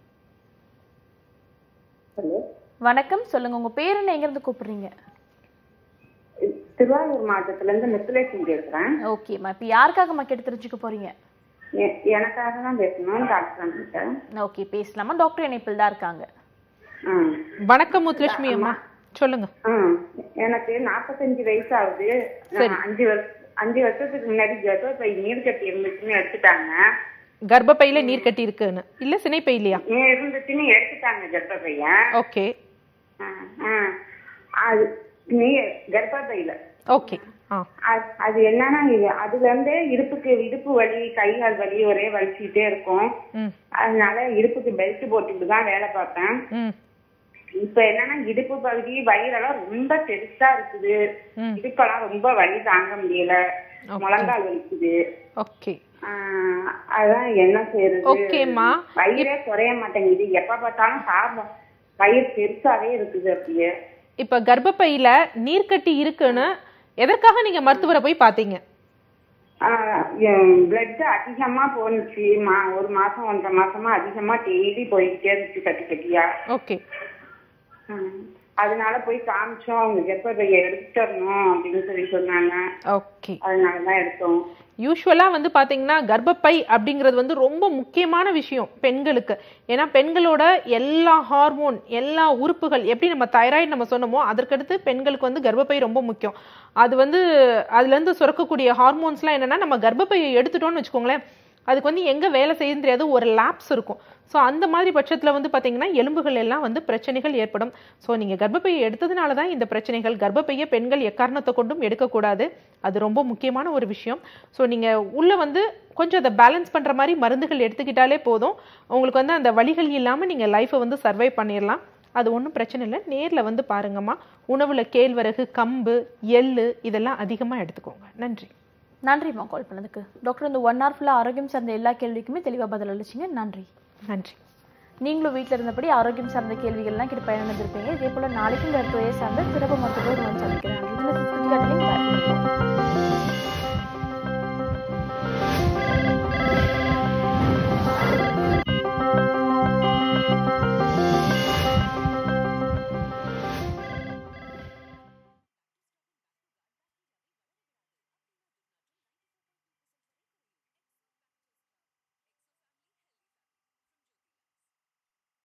ஹலோ வணக்கம் சொல்லுங்கள் உங்கள் பேர் என்ன எங்கேருந்து கூப்பிடுறீங்க திருவாரூர் மாவட்டத்துல இருந்து மித்துலேஷன் பேசுறேன் ஓகேம்மா இப்போ யாருக்காகம்மா கேட்டு தெரிஞ்சுக்க போகிறீங்க எ- எனக்காக தான் பேசணும் டாக்டர் கிட்ட ஓகே பேசலாமா டாக்டர் இணைப்பில் தான் இருக்காங்க ஆ. வணக்கம் முத்துலட்சுமி அம்மா சொல்லுங்க ஆ. எனக்கு நாற்பத்தஞ்சு வயசு ஆகுது நான் அஞ்சு வருஷம் அஞ்சு வருஷத்துக்கு முன்னாடி கர்ப்பப்பை நீர் கட்டி இருந்துச்சுன்னு எடுத்துட்டாங்க கர்ப்பப்பையில நீர் கட்டி இருக்குன்னு இல்ல சினைப்பையிலையா நீ இருந்துச்சுன்னு எடுத்துட்டாங்க கர்ப்பப்பைய ஓகே ஆ, ஆ. அது நீ கர்ப்பப்பையில ஓகே ஆ அது- அது என்னன்னா இது அதுல இருந்தே இடுப்புக்கு இடுப்பு வலி கை கால் வலி ஒரே வலிச்சுக்கிட்டே இருக்கும் ம் அதனால இடுப்புக்கு பெல்ட் போட்டுட்டு தான் வேலை பார்ப்பேன் ம் இப்ப என்னன்னா இடுப்பு பகுதி வயிறெல்லாம் ரொம்ப பெருசா இருக்குது ம். இடுப்பெல்லாம் ரொம்ப வலி தாங்க முடியல Okay. முழங்கால் வலிக்குது ஓகே ஆஹ் அதான் என்ன செய்யறது ஓகேம்மா. வயிறே குறைய மாட்டேங்குது எப்ப பார்த்தாலும் சாப்பிடும் வயிறு பெருசாவே இருக்குது அப்படியே இப்ப கர்ப்பப்பையில நீர்க்கட்டி இருக்குன்னு எதற்காக நீங்க மருத்துவரை போய் பாத்தீங்க பிளட் அதிகமா போனுச்சு மா ஒரு மாசம் ஒன்றரை மாசமா அதிகமா டெய்லி போயிட்டே இருந்துச்சு கட்டி கட்டியா ஓகே ம். அதனால போய் காமிச்சோம் அவங்க கர்ப்பப்பையை எடுத்துடணும் அப்படின்னு சொல்லி சொன்னாங்க ஓகே அதனாலதான் எடுத்தோம் யூஸ்வலா வந்து பாத்தீங்கன்னா கர்ப்பப்பை அப்படிங்கிறது வந்து ரொம்ப முக்கியமான விஷயம் பெண்களுக்கு ஏன்னா பெண்களோட எல்லா ஹார்மோன் எல்லா உறுப்புகள் எப்படி நம்ம தைராய்டு நம்ம சொன்னோமோ அதற்கடுத்து பெண்களுக்கு வந்து கர்ப்பப்பை ரொம்ப முக்கியம் அது வந்து அதுல இருந்து சுரக்கக்கூடிய ஹார்மோன்ஸ்லாம் என்னன்னா நம்ம கர்ப்பப்பையை எடுத்துட்டோம்னு வச்சுக்கோங்களேன் அதுக்கு வந்து எங்க வேலை செய்யுன்னு தெரியாது ஒரு லேப்ஸ் இருக்கும் ஸோ அந்த மாதிரி பட்சத்தில் வந்து பார்த்தீங்கன்னா எலும்புகள் எல்லாம் வந்து பிரச்சனைகள் ஏற்படும் ஸோ நீங்கள் கர்ப்பப்பையை எடுத்ததுனால தான் இந்த பிரச்சனைகள் கர்ப்பப்பையை பெண்கள் எக்காரணத்தை கொண்டும் எடுக்கக்கூடாது அது ரொம்ப முக்கியமான ஒரு விஷயம் ஸோ நீங்கள் உள்ளே வந்து கொஞ்சம் அதை பேலன்ஸ் பண்ணுற மாதிரி மருந்துகள் எடுத்துக்கிட்டாலே போதும் உங்களுக்கு வந்து அந்த வலிகள் இல்லாமல் நீங்கள் லைஃப்பை வந்து சர்வை பண்ணிடலாம் அது ஒன்றும் பிரச்சனை இல்லை நேரில் வந்து பாருங்கம்மா உணவில் கேழ்வரகு கம்பு எள்ளு இதெல்லாம் அதிகமாக எடுத்துக்கோங்க நன்றி நன்றிம்மா கால் பண்ணதுக்கு டாக்டர் இந்த ஒன் ஹவர் ஃபுல்லாக ஆரோக்கியம் சார்ந்த எல்லா கேள்விக்குமே தெளிவாக பதில் அளிச்சிங்க நன்றி நன்றி நீங்களும் வீட்டில் இருந்தபடி ஆரோக்கியம் சார்ந்த கேள்விகள்லாம் கிட்ட பயனடைந்திருப்பீங்க இதே போல் நாளைக்கு இந்த துறையை சார்ந்த சிறப்பு மருத்துவர் வந்து சந்திக்கிறேன்